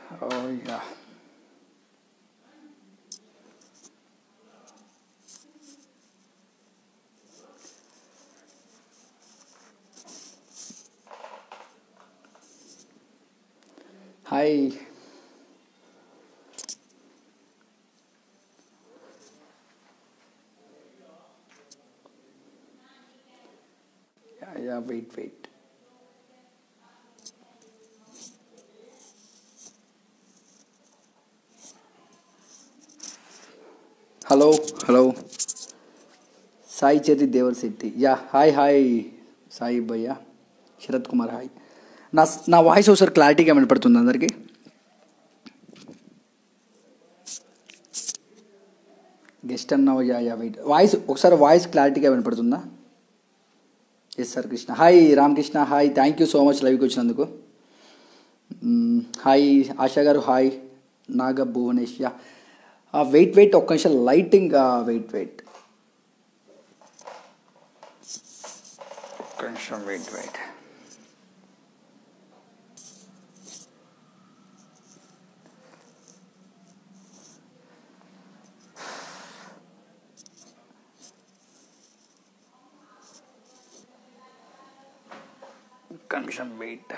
Oh yeah. Hi. Yeah, yeah, wait, wait. Hello hello Sai Cherry Devar Shetty yeah hi hi Sai భయ్య Sharath Kumar hi నా నా voice ఒకసారి క్లారిటీగా వినపడుతుంది అందరికీ గెస్ట్ అన్నావు యా యా వెయిట్ వాయిస్ ఒకసారి వాయిస్ క్లారిటీగా వినపడుతుందా yes sir Krishna hi Ramakrishna hi thank you so much లైవ్కి వచ్చినందుకు మ్మ్, హాయ్ ఆశా గారు hi Naga Bhuvanesh yeah wait wait ఒక్క నిమిషం లైటింగ్ వెయిట్ వెయిట్ ఒక్క నిమిషం వెయిట్ వెయిట్ ఒక్క నిమిషం వెయిట్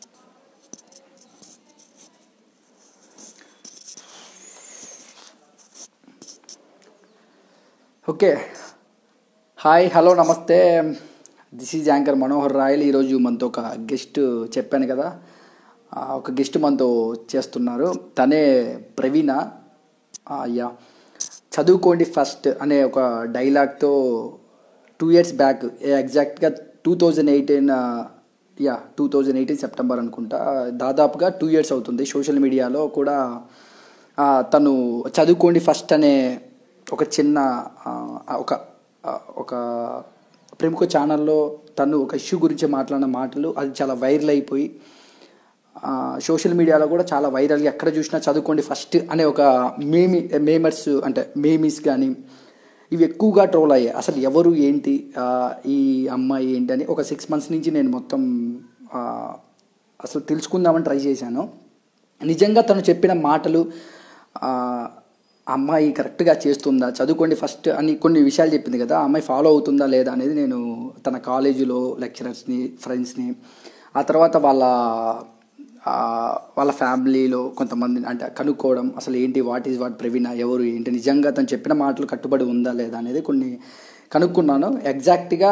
ఓకే హాయ్ హలో నమస్తే this is anchor Manohar Royal ఈరోజు మనతో ఒక గెస్ట్ చెప్పాను కదా ఆ, ఒక గెస్ట్ మనతో చేస్తున్నారు తనే ప్రవీణ ఆ, యా చదువుకోండి ఫస్ట్ అనే ఒక డైలాగ్తో టూ ఇయర్స్ బ్యాక్ ఎగ్జాక్ట్గా two thousand eighteen yeah two thousand eighteen September అనుకుంటా దాదాపుగా టూ ఇయర్స్ అవుతుంది సోషల్ మీడియాలో కూడా ఆ, తను చదువుకోండి ఫస్ట్ అనే ఒక చిన్న ఆ, ఒక ఆ, ఒక ప్రముఖ ఛానల్లో తను ఒక ఇష్యూ గురించి మాట్లాడిన మాటలు అది చాలా వైరల్ అయిపోయి ఆ, సోషల్ మీడియాలో కూడా చాలా వైరల్గా ఎక్కడ చూసినా చదువుకోండి ఫస్ట్ అనే ఒక మేమి మేమర్స్ అంటే మేమీస్ కానీ ఇవి ఎక్కువగా ట్రోల్ అయ్యాయి అసలు ఎవరు ఏంటి ఆ, ఈ అమ్మాయి ఏంటి అని ఒక సిక్స్ మంత్స్ నుంచి నేను మొత్తం ఆ, అసలు తెలుసుకుందామని ట్రై చేశాను నిజంగా తను చెప్పిన మాటలు ఆ, అమ్మాయి కరెక్ట్గా చేస్తుందా చదువుకోండి ఫస్ట్ అని కొన్ని విషయాలు చెప్పింది కదా ఆ అమ్మాయి ఫాలో అవుతుందా లేదా అనేది నేను తన కాలేజీలో లెక్చరర్స్ని ఫ్రెండ్స్ని ఆ తర్వాత వాళ్ళ ఆ, వాళ్ళ ఫ్యామిలీలో కొంతమంది అంటే కనుక్కోవడం అసలు ఏంటి వాట్ ఈజ్ వాట్ ప్రవీణ ఎవరు ఏంటి నిజంగా తను చెప్పిన మాటలు కట్టుబడి ఉందా లేదా అనేది కొన్ని కనుక్కున్నాను ఎగ్జాక్ట్గా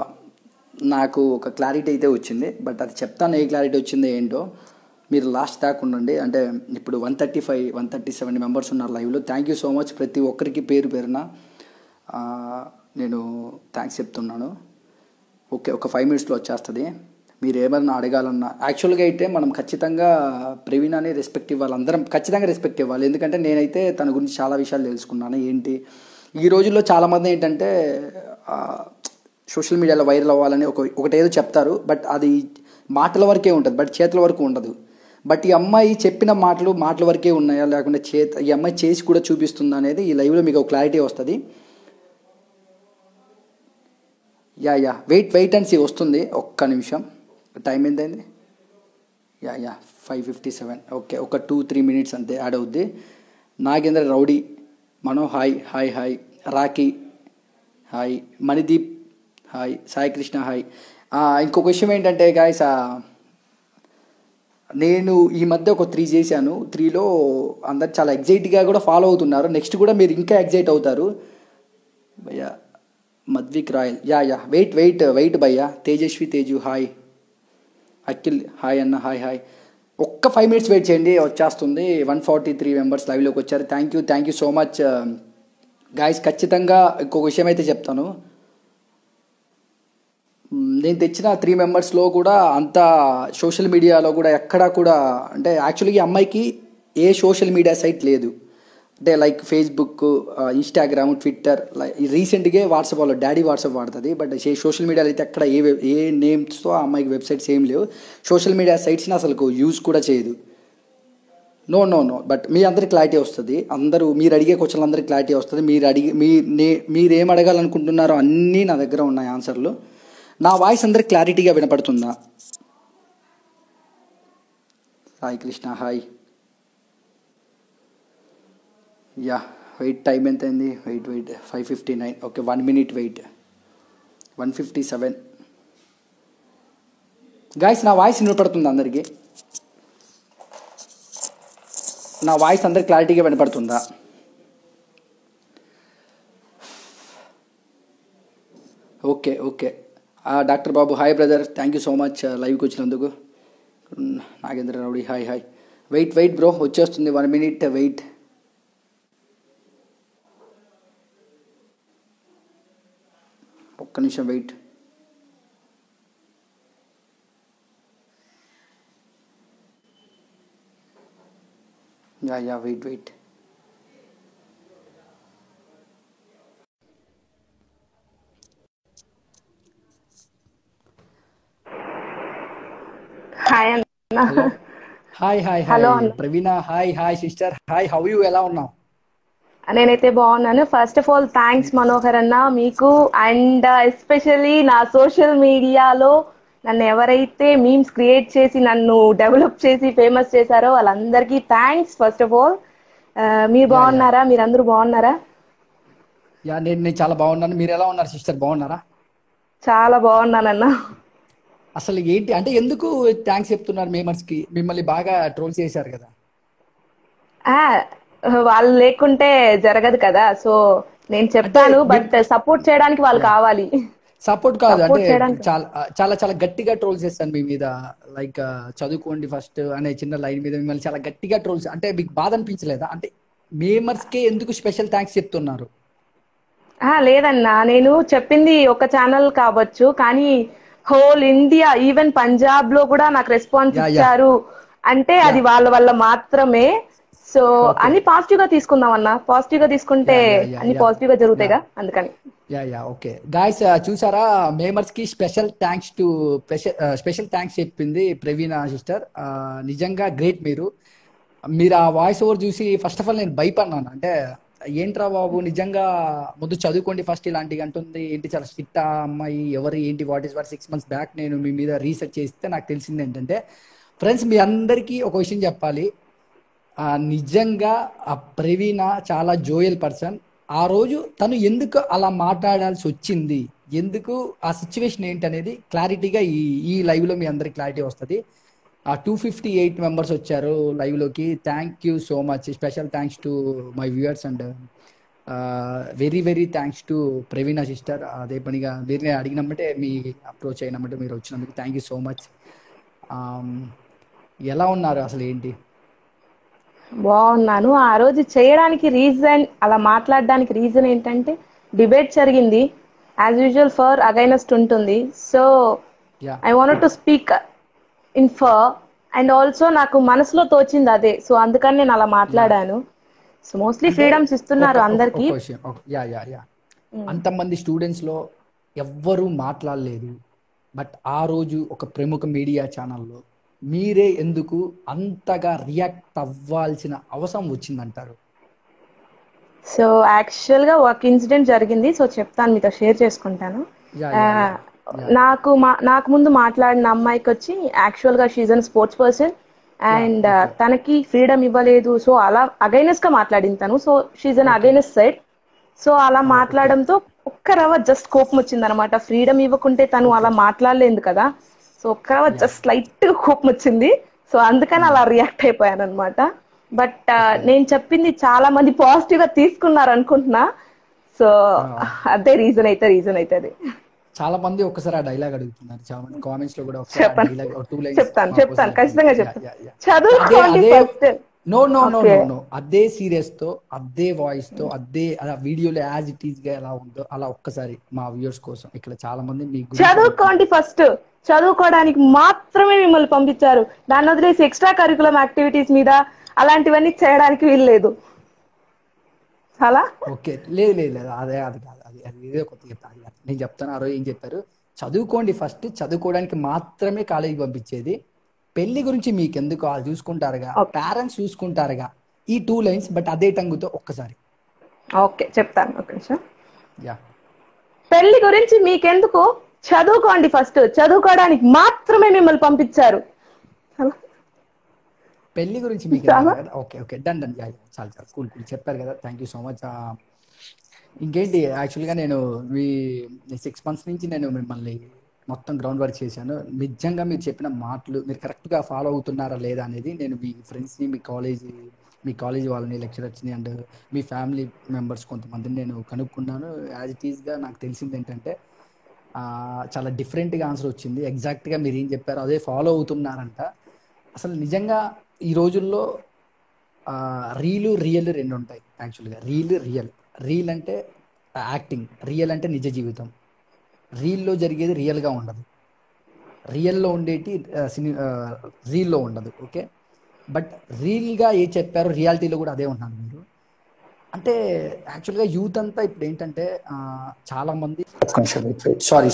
నాకు ఒక క్లారిటీ అయితే వచ్చింది బట్ అది చెప్తాను ఏ క్లారిటీ వచ్చిందో ఏంటో మీరు లాస్ట్ దాకా ఉండండి అంటే ఇప్పుడు one thirty five one thirty seven members ఉన్నారు లైవ్లో థ్యాంక్ యూ సో మచ్ ప్రతి ఒక్కరికి పేరు పేరున ఆ, నేను థ్యాంక్స్ చెప్తున్నాను ఓకే ఒక ఫైవ్ మినిట్స్లో వచ్చేస్తుంది మీరు ఏమన్నా అడగాలన్నా యాక్చువల్గా అయితే మనం ఖచ్చితంగా ప్రవీణ్ అని రెస్పెక్ట్ ఇవ్వాలి అందరం ఖచ్చితంగా రెస్పెక్ట్ ఇవ్వాలి ఎందుకంటే నేనైతే తన గురించి చాలా విషయాలు తెలుసుకున్నాను ఏంటి ఈ రోజుల్లో చాలామంది ఏంటంటే ఆ, సోషల్ మీడియాలో వైరల్ అవ్వాలని ఒక ఒకటేదో చెప్తారు బట్ అది మాటల వరకే ఉంటుంది బట్ చేతుల వరకు ఉండదు బట్ ఈ అమ్మాయి చెప్పిన మాటలు మాటల వరకే ఉన్నాయా లేకుంటే చేత ఈ అమ్మాయి చేసి కూడా చూపిస్తుందా అనేది ఈ లైవ్లో మీకు ఒక క్లారిటీ వస్తుంది yeah yeah wait wait and see వస్తుంది ఒక్క నిమిషం టైం ఎంతైంది yeah yeah five fifty seven okay ఒక టూ త్రీ మినిట్స్ అంతే యాడ్ అవుద్ది Nagendra rowdy Mano hi hi hi Rocky hi Manideep hi Sai Krishna hi ఆ, ఇంకొక విషయం ఏంటంటే గాయస్ నేను ఈ మధ్య ఒక త్రీ చేశాను త్రీలో అందరు చాలా ఎగ్జైట్గా కూడా ఫాలో అవుతున్నారు నెక్స్ట్ కూడా మీరు ఇంకా ఎగ్జైట్ అవుతారు భయ్యా Madvik Royal yeah yeah wait wait wait భయ్యా తేజస్వి తేజు హాయ్ అఖిల్ హాయ్ అన్న హాయ్ హాయ్ ఒక్క ఫైవ్ మినిట్స్ వెయిట్ చేయండి వచ్చేస్తుంది వన్ ఫార్టీ త్రీ మెంబర్స్ లైవ్లోకి వచ్చారు thank you thank you so much guys ఖచ్చితంగా ఇంకొక విషయం అయితే చెప్తాను మ్, నేను తెచ్చిన త్రీ మెంబర్స్లో కూడా అంత సోషల్ మీడియాలో కూడా ఎక్కడా కూడా అంటే యాక్చువల్గా ఈ అమ్మాయికి ఏ సోషల్ మీడియా సైట్ లేదు అంటే like Facebook Instagram Twitter like రీసెంట్గా వాట్సాప్ వాళ్ళు డాడీ వాట్సాప్ వాడుతుంది బట్ ఏ సోషల్ మీడియాలో అయితే ఎక్కడ ఏ వెబ్- ఏ నేమ్స్తో ఆ అమ్మాయికి వెబ్సైట్స్ ఏం లేవు సోషల్ మీడియా సైట్స్ని అసలు యూజ్ కూడా చేయదు నో నో నో బట్ మీ అందరికి క్లారిటీ వస్తుంది అందరూ మీరు అడిగే క్వశ్చన్లు అందరికి క్లారిటీ వస్తుంది మీరు అడిగి మీ నే మీరు ఏం అడగాలనుకుంటున్నారో అన్నీ నా దగ్గర ఉన్నాయి ఆన్సర్లు నా వాయిస్ అందరికి క్లారిటీగా వినపడుతుందా Sai Krishna hi yeah wait time ఎంత అయింది wait wait five fifty nine okay one minute wait one fifty seven guys నా వాయిస్ వినపడుతుంది అందరికీ నా వాయిస్ అందరికి క్లారిటీగా వినపడుతుందా okay okay doctor Babu hi brother thank you so much లైవ్కి వచ్చినందుకు Nagendra rowdy hi hi wait wait bro వచ్చేస్తుంది వన్ మినిట్ వెయిట్ ఒక్క నిమిషం wait yeah yeah wait wait hi అన్న హాయ్ హాయ్ Hello, హాయ్ అన్న. Praveena hi hi sister hi how you ఎలా ఉన్నావు నేనైతే బాగున్నాను first of all thanks Manohar అన్న మీకు అండ్ ఎస్పెషల్లీ నా సోషల్ మీడియాలో నన్ను ఎవరైతే మీమ్స్ క్రియేట్ చేసి నన్ను డెవలప్ చేసి ఫేమస్ చేశారో వాళ్ళందరికీ థ్యాంక్స్ ఫస్ట్ ఆఫ్ ఆల్ మీరు బాగున్నారా మీరందరూ బాగున్నారా యా నేను నేను చాలా బాగున్నాను మీరు ఎలా ఉన్నారు సిస్టర్ బాగున్నారా చాలా బాగున్నానన్న అసలు ఏంటి అంటే ఎందుకు థ్యాంక్స్ చెప్తున్నారు మేమర్స్ కి మిమ్మల్ని బాగా ట్రోల్ చేశారు కదా ఆ, వాళ్ళు లేకుంటే జరగదు కదా సో నేను చెప్తాను బట్ సపోర్ట్ చేయడానికి వాళ్ళు కావాలి సపోర్ట్ కాదు Support అంటే చేయడానికి. చాలా చాలా చాలా గట్టిగా ట్రోల్ చేస్తాను మీ మీద లైక్ చదువుకోండి ఫస్ట్ అనే చిన్న లైన్ మీద మిమ్మల్ని చాలా గట్టిగా ట్రోల్స్ అంటే మీకు బాధ అనిపించలేదా అంటే మేమర్స్ కే ఎందుకు స్పెషల్ థ్యాంక్స్ చెప్తున్నారు ఆ లేదన్నా నేను చెప్పింది ఒక ఛానల్ కావచ్చు కానీ హోల్ ఇండియా ఈవెన్ పంజాబ్ లో కూడా నాకు రెస్పాన్స్ Yeah, yeah. ఇచ్చారు అంటే అది వాళ్ళ వల్ల మాత్రమే సో అన్ని పాజిటివ్ గా తీసుకుందాం అన్న పాజిటివ్ గా తీసుకుంటే Yeah, yeah, yeah, అన్ని yeah. పాజిటివ్ గా జరుగుతాయిగా అందుకని యా యా ఓకే గాయస్ చూసారా మేమర్స్ కి special thanks to special thanks చెప్పింది ప్రవీణ సిస్టర్ నిజంగా గ్రేట్ మీరు మీరు ఆ వాయిస్ ఓవర్ చూసి ఫస్ట్ ఆఫ్ ఆల్ నేను భయపడినాను అంటే ఏంట్రా బాబు నిజంగా ముందు చదువుకోండి ఫస్ట్ ఇలాంటివి అంటుంది ఏంటి చాలా స్ట్రిక్ట్ అమ్మాయి ఎవరు ఏంటి what is what six months back నేను మీ మీద రీసెర్చ్ చేస్తే నాకు తెలిసింది ఏంటంటే ఫ్రెండ్స్ మీ అందరికీ ఒక విషయం చెప్పాలి ఆ నిజంగా ఆ ప్రవీణ చాలా జోయల్ పర్సన్ ఆ రోజు తను ఎందుకు అలా మాట్లాడాల్సి వచ్చింది ఎందుకు ఆ సిచ్యువేషన్ ఏంటి అనేది క్లారిటీగా ఈ ఈ live లో మీ అందరికి క్లారిటీ వస్తుంది ఆ టూ ఫిఫ్టీ ఎయిట్ మెంబర్స్ వచ్చారు live లోకి thank you so much special thanks to my viewers and very very thanks to Praveena sister అదే పనిగా వేరే అడిగినమ్మంటే మీ అప్రోచ్ అయినమ్మంటే మీరు వచ్చినందుకు థ్యాంక్ యూ సో మచ్ ఎలా ఉన్నారు అసలు ఏంటి బాగున్నాను ఆ రోజు చేయడానికి రీజన్ అలా మాట్లాడడానికి రీజన్ ఏంటంటే డిబేట్ జరిగింది యాజ్ యూజువల్ ఫర్ అగైనెస్ట్ ఉంటుంది so yeah I want to speak in for and also నాకు మనసులో తోచింది అదే సో అందుకని నేను అలా మాట్లాడాను సో మోస్ట్లీ ఫ్రీడమ్స్ ఇస్తున్నారు ఒక- ఒక- అందరికి ఒక విషయం, ఒక- యా యా యా అంతమంది స్టూడెంట్స్ లో ఎవ్వరూ మాట్లాడలేదు బట్ ఆ రోజు ఒక ప్రముఖ మీడియా ఛానల్లో మీరే ఎందుకు అంతగా రియాక్ట్ అవ్వాల్సిన అవసరం వచ్చిందంటారు సో యాక్చువల్ గా ఒక ఇన్సిడెంట్ జరిగింది సో చెప్తాను మీతో షేర్ చేసుకుంటాను యా ఆ, యా నాకు మా నాకు ముందు మాట్లాడిన అమ్మాయికి వచ్చి యాక్చువల్ గా she's an sports person and తనకి ఫ్రీడమ్ ఇవ్వలేదు సో అలా అగైనెస్ గా మాట్లాడింది తను so she's an against side so అలా మాట్లాడడంతో ఒక్క రవ జస్ట్ కోపం వచ్చింది అనమాట ఫ్రీడమ్ ఇవ్వకుంటే తను అలా మాట్లాడలేదు కదా సో ఒక్క రవ జస్ట్ లైట్ గా కోపం వచ్చింది సో అందుకని అలా రియాక్ట్ అయిపోయాను అనమాట బట్ నేను చెప్పింది చాలా మంది పాజిటివ్ గా తీసుకున్నారు అనుకుంటున్నా సో అదే రీజన్ అయితే రీజన్ అయితే అది చాలా మంది ఒక్కసారి ఆ డైలాగ్ అడుగుతున్నారు చాలా మంది కామెంట్స్ లో కూడా ఒకసారి చెప్పండి. డైలాగ్ టూ లైన్స్ చెప్తాను చెప్తాను ఖచ్చితంగా చెప్తాను అదే చదువుకోండి అదే first no no no Okay. No no అదే సీరియస్ తో అదే వాయిస్ తో అదే అలా వీడియోలో యాజ్ ఇట్ ఈస్ గా ఎలా ఉందో అలా ఒక్కసారి మా వ్యూయర్స్ కోసం ఇక్కడ చాలా మంది మీ గురించి చదువుకోండి ఫస్ట్ చదువుకోవడానికి మాత్రమే మిమ్మల్ని పంపించారు దాన్ని వదిలేసి ఎక్స్ట్రా కరికులం యాక్టివిటీస్ మీద అలాంటివన్నీ చేయడానికి వీల్లేదు చాలా ఓకే లేదు లేదు లేదు అదే అది కాదు అది అది ఏదో కొత్త చెప్తాను అది కాదు. నేను చెప్తాను ఆ రోజు ఏం చెప్పారు చదువుకోండి ఫస్ట్ చదువుకోవడానికి మాత్రమే కాలేజీకి పంపించేది పెళ్లి గురించి మీకు ఎందుకు వాళ్ళు చూసుకుంటారుగా Okay. పేరెంట్స్ చూసుకుంటారుగా ఈ టూ లైన్స్ బట్ అదే టంగుతో ఒక్కసారి ఓకే చెప్తాను ఒక నిమిషం యా పెళ్లి గురించి మీకెందుకు చదువుకోండి ఫస్ట్ చదువుకోవడానికి మాత్రమే మిమ్మల్ని పంపించారు చాలా పెళ్లి గురించి మీకు చాలా. ఏమన్నా కదా ఓకే ఓకే డన్ డన్ చాలు చాలు కూల్ కూల్ చెప్పారు కదా థ్యాంక్ యూ సో మచ్ ఇంకేంటి యాక్చువల్గా నేను మీ సిక్స్ మంత్స్ నుంచి నేను మిమ్మల్ని మొత్తం గ్రౌండ్ వర్క్ చేశాను నిజంగా మీరు చెప్పిన మాటలు మీరు కరెక్ట్గా ఫాలో అవుతున్నారా లేదా అనేది నేను మీ ఫ్రెండ్స్ని మీ కాలేజ్ మీ కాలేజ్ వాళ్ళని లెక్చరర్స్ని అండ్ మీ ఫ్యామిలీ మెంబర్స్ కొంతమందిని నేను కనుక్కున్నాను యాజ్ ఇట్ ఈస్గా నాకు తెలిసింది ఏంటంటే ఆ, చాలా డిఫరెంట్గా ఆన్సర్ వచ్చింది ఎగ్జాక్ట్గా మీరు ఏం చెప్పారో అదే ఫాలో అవుతున్నారంట అసలు నిజంగా ఈ రోజుల్లో రీలు రియల్ రెండు ఉంటాయి యాక్చువల్గా రీల్ రియల్ రీల్ అంటే యాక్టింగ్ రియల్ అంటే నిజ జీవితం రీల్లో జరిగేది రియల్గా ఉండదు రియల్లో ఉండేటి ఆ, సినీ ఆ, రీల్లో ఉండదు ఓకే బట్ రీల్గా ఏ చెప్పారో రియాలిటీలో కూడా అదే ఉన్నాను మీరు అంటే యాక్చువల్గా యూత్ అంతా ఇప్పుడు ఏంటంటే ఆ, చాలా మంది సారీ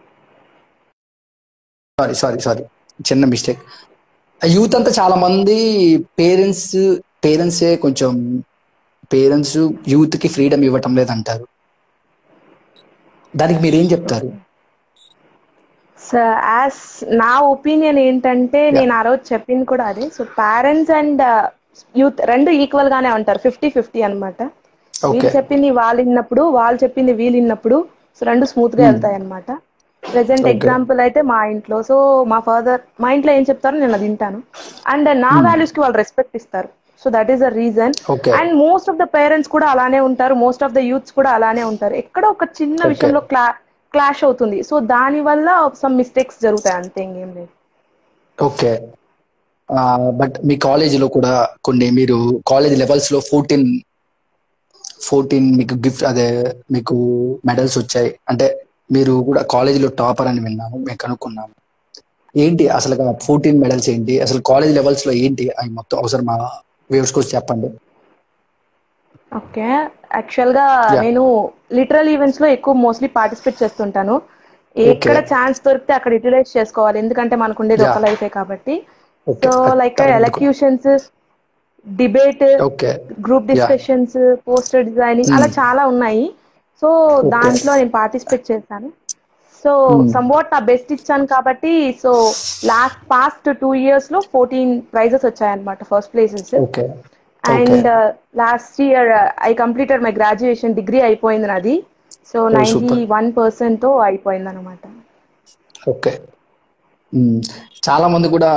సారీ సారీ సారీ చిన్న మిస్టేక్ యూత్ అంతా చాలా మంది పేరెంట్స్ పేరెంట్సే కొంచెం పేరెంట్స్ యూత్ కి ఫ్రీడమ్ ఇవ్వటం లేదంటారు దానికి మీరు ఏం చెప్తారు సో యాజ్ నా ఒపీనియన్ ఏంటంటే నేను ఆ రోజు చెప్పింది కూడా అదే సో పేరెంట్స్ అండ్ యూత్ రెండు ఈక్వల్ గానే ఉంటారు ఫిఫ్టీ ఫిఫ్టీ అనమాట వీళ్ళు ఓకే చెప్పింది వాళ్ళు విన్నప్పుడు వాళ్ళు చెప్పింది వీళ్ళు విన్నప్పుడు సో రెండు స్మూత్ గా వెళ్తాయి అనమాట ప్రెసెంట్ Okay. ఎగ్జాంపుల్ అయితే మా ఇంట్లో సో మా ఫాదర్ మా ఇంట్లో ఏం చెప్తారో నేను అది వింటాను అండ్ నా వాల్యూస్ కి వాళ్ళు రెస్పెక్ట్ ఇస్తారు so that is the reason okay and most of the parents కూడా అలానే ఉంటారు మోస్ట్ ఆఫ్ ద యూత్స్ కూడా అలానే ఉంటారు ఎక్కడ ఒక చిన్న Okay. విషయంలో క్లా క్లాష్ అవుతుంది సో దాని వల్ల సమ్ మిస్టేక్స్ జరుగుతాయి అంతే ఇంకేం లేదు ఓకే బట్ మీ కాలేజీలో కూడా కొన్ని మీరు కాలేజ్ లెవెల్స్ లో ఫోర్టీన్ ఫోర్టీన్ మీకు గిఫ్ట్ అదే మీకు మెడల్స్ వచ్చాయి అంటే మీరు కూడా కాలేజీలో టాపర్ అని విన్నాము మేము కనుక్కున్నాము ఏంటి అసలు ఫోర్టీన్ మెడల్స్ ఏంటి అసలు కాలేజ్ లెవెల్స్ లో ఏంటి అవి మొత్తం ఒకసారి మా వ్యూవర్స్ కోసం చెప్పండి ఓకే యాక్చువల్ గా Yeah. నేను లిటరల్ ఈవెంట్స్ లో ఎక్కువ మోస్ట్లీ పార్టిసిపేట్ చేస్తుంటాను ఎక్కడ ఛాన్స్ దొరికితే అక్కడ యూటిలైజ్ చేసుకోవాలి ఎందుకంటే మనకు ఉండేది ఒక Yeah. లైఫే కాబట్టి okay so like elocutions debate okay group discussions poster designing అలా చాలా ఉన్నాయి సో దాంట్లో నేను పార్టిసిపేట్ చేశాను సో సంవాట్ నా బెస్ట్ ఇచ్చాను కాబట్టి so last past two years లో ఫోర్టీన్ ప్రైజెస్ వచ్చాయన్నమాట first places okay and last year I completed my graduation degree అయిపోయింది నాది సో నైన్టీ వన్ పర్సెంట్ తో అయిపోయింది అనమాట ఓకే మ్మ్. చాలా మంది కూడా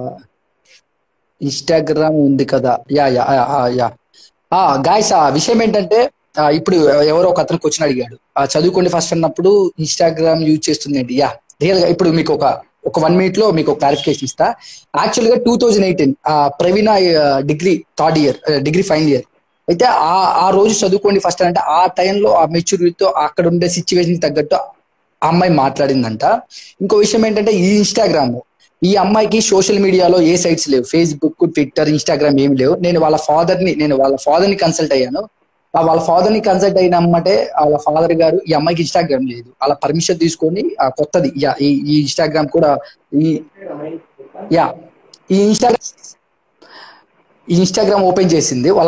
ఇన్స్టాగ్రామ్ ఉంది కదా యా యా యా, ఆ, యా గాయస్ ఆ విషయం ఏంటంటే ఆ, ఇప్పుడు ఎవరో ఒక అతను క్వశ్చన్ అడిగాడు ఆ, చదువుకోండి ఫస్ట్ అన్నప్పుడు ఇన్స్టాగ్రామ్ యూజ్ చేస్తుంది ఏంటి యా రియల్ గా ఇప్పుడు మీకు ఒక ఒక వన్ మినిట్ లో మీకు క్లారిఫికేషన్ ఇస్తా యాక్చువల్ గా two thousand eighteen Praveena degree third year degree final year అయితే ఆ ఆ రోజు చదువుకోండి ఫస్ట్ అంటే ఆ టైంలో ఆ మెచ్యూరిటీతో అక్కడ ఉండే సిచ్యువేషన్ తగ్గట్టు ఆ అమ్మాయి మాట్లాడిందంట ఇంకో విషయం ఏంటంటే ఈ ఇన్స్టాగ్రామ్ ఈ అమ్మాయికి సోషల్ మీడియాలో ఏ సైట్స్ లేవు ఫేస్బుక్ ట్విట్టర్ ఇన్స్టాగ్రామ్ ఏమి లేవు నేను వాళ్ళ ఫాదర్ ని నేను వాళ్ళ ఫాదర్ ని కన్సల్ట్ అయ్యాను ఆ వాళ్ళ ఫాదర్ ని కన్సల్ట్ అయిన అమ్మటే వాళ్ళ ఫాదర్ గారు ఈ అమ్మాయికి ఇన్స్టాగ్రామ్ లేదు వాళ్ళ పర్మిషన్ తీసుకొని ఆ కొత్తది యా ఈ ఈ ఇన్స్టాగ్రామ్ కూడా ఈ యా ఈ ఇన్స్టాగ్రామ్ ఈ ఇన్స్టాగ్రామ్ ఓపెన్ చేసింది వాళ్ళ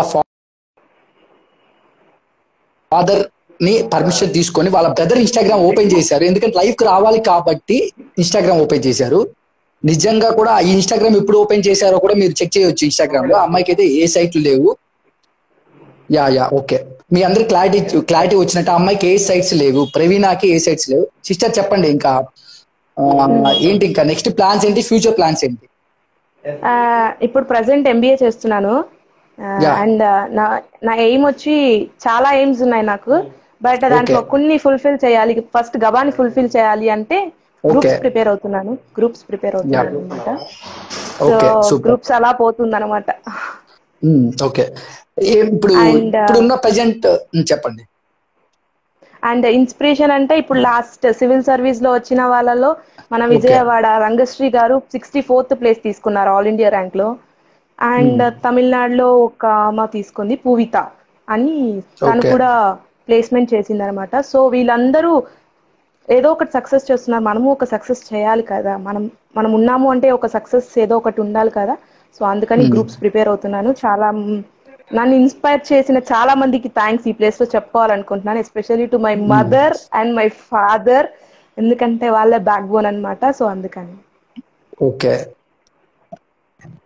ఫాదర్ ని పర్మిషన్ తీసుకొని వాళ్ళ బ్రదర్ ఇన్స్టాగ్రామ్ ఓపెన్ చేశారు ఎందుకంటే లైఫ్ కి రావాలి కాబట్టి ఇన్స్టాగ్రామ్ ఓపెన్ చేశారు నిజంగా కూడా ఈ ఇన్స్టాగ్రామ్ ఎప్పుడు ఓపెన్ చేశారో కూడా మీరు చెక్ చేయొచ్చు ఇన్స్టాగ్రామ్ లో అమ్మాయికి అయితే ఏ సైట్లు లేవు యా యా ఓకే మీ అందరి క్లారిటీ క్లారిటీ వచ్చినట్టు ఆ అమ్మాయికి ఏ సైట్స్ లేవు ప్రవీణాకి ఏ సైట్స్ లేవు సిస్టర్ చెప్పండి ఇంకా ఆ, ఏంటి ఇంకా నెక్స్ట్ ప్లాన్స్ ఏంటి ఫ్యూచర్ ప్లాన్స్ ఏంటి ఆ, ఇప్పుడు ప్రజెంట్ ఎంబీఏ చేస్తున్నాను Yeah. అండ్ నా నా ఎయిమ్ వచ్చి చాలా ఎయిమ్స్ ఉన్నాయి నాకు బట్ దాంట్లో Okay. కొన్ని ఫుల్ఫిల్ చేయాలి ఫస్ట్ గబాని ఫుల్ఫిల్ చేయాలి అంటే గ్రూప్స్ Okay. ప్రిపేర్ అవుతున్నాను గ్రూప్స్ ప్రిపేర్ అవుతున్నాను అనమాట ఓకే సో సూపర్ గ్రూప్స్ అలా పోతుంది అనమాట ఓకే ఇప్పుడు And, uh, ఇప్పుడున్న ప్రజెంట్ చెప్పండి అండ్ ఇన్స్పిరేషన్ అంటే ఇప్పుడు లాస్ట్ సివిల్ సర్వీస్ లో వచ్చిన వాళ్ళలో మన విజయవాడ రంగశ్రీ గారు సిక్స్టీ ఫోర్త్ ప్లేస్ తీసుకున్నారు ఆల్ ఇండియా ర్యాంక్ లో అండ్ తమిళనాడులో ఒక అమ్మ తీసుకుంది పూవిత అని తను Okay. కూడా ప్లేస్మెంట్ చేసింది అనమాట సో వీళ్ళందరూ ఏదో ఒకటి సక్సెస్ చేస్తున్నారు మనము ఒక సక్సెస్ చేయాలి కదా మనం మనం ఉన్నాము అంటే ఒక సక్సెస్ ఏదో ఒకటి ఉండాలి కదా సో అందుకని గ్రూప్స్ ప్రిపేర్ అవుతున్నాను చాలా మ్, నన్ను ఇన్స్పైర్ చేసిన చాలా మందికి థ్యాంక్స్ ఈ ప్లేస్ లో చెప్పుకోవాలనుకుంటున్నాను especially to my mother and my father ఎందుకంటే వాళ్ళే బ్యాక్ బోన్ అనమాట సో అందుకని ఓకే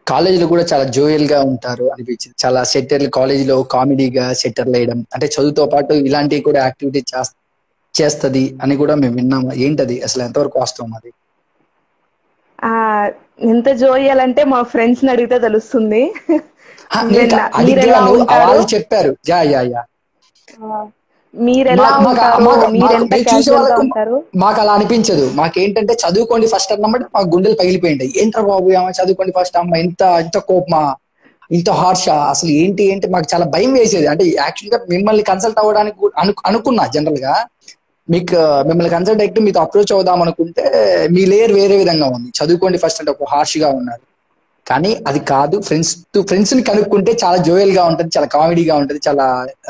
కాలేజీలో కూడా చాలా జోయల్ గా ఉంటారు అనిపించింది చాలా సెటర్ కాలేజీలో కామెడీగా సెటర్లు వేయడం అంటే చదువుతో పాటు ఇలాంటివి కూడా యాక్టివిటీ చేస్తది అని కూడా మేము విన్నాము ఏంటది అసలు ఎంతవరకు వాస్తవం అది ఆ ఎంత జోయాలంటే మా ఫ్రెండ్స్ ని అడిగితే తెలుస్తుంది హా, నేను మీరెలా- అడిగాను మీరెలా ఉంటారు? వాళ్ళు చెప్పారు యా యా యా మీరెలా మా- మాకు- ఉంటారు మాకు- మీరెంత మాకు- మేము చూసే క్యాజువల్ గా వాళ్ళకు ఉంటారు మాకు అలా అనిపించదు మాకేంటంటే చదువుకోండి ఫస్ట్ అన్నమాట మా గుండెలు పగిలిపోయింటాయి ఏంట్రా బాబు ఆమె చదువుకోండి ఫస్ట్ అమ్మ ఇంత ఇంత కోపమా ఇంత హార్ష అసలు ఏంటి ఏంటి మాకు చాలా భయం వేసేది అంటే యాక్చువల్ గా మిమ్మల్ని కన్సల్ట్ అవ్వడానికి కూడా అను అనుకున్నా జనరల్ గా మీకు మిమ్మల్ని కన్సల్ట్ అయితే మీతో అప్రోచ్ అవుదాం అనుకుంటే మీ లేయర్ వేరే విధంగా ఉంది చదువుకోండి ఫస్ట్ అంటే ఒక హార్ష్ గా ఉన్నారు కానీ అది కాదు ఫ్రెండ్స్ టు ఫ్రెండ్స్ ని కనుక్కుంటే చాలా జోయల్ గా ఉంటది చాలా కామెడీగా ఉంటది చాలా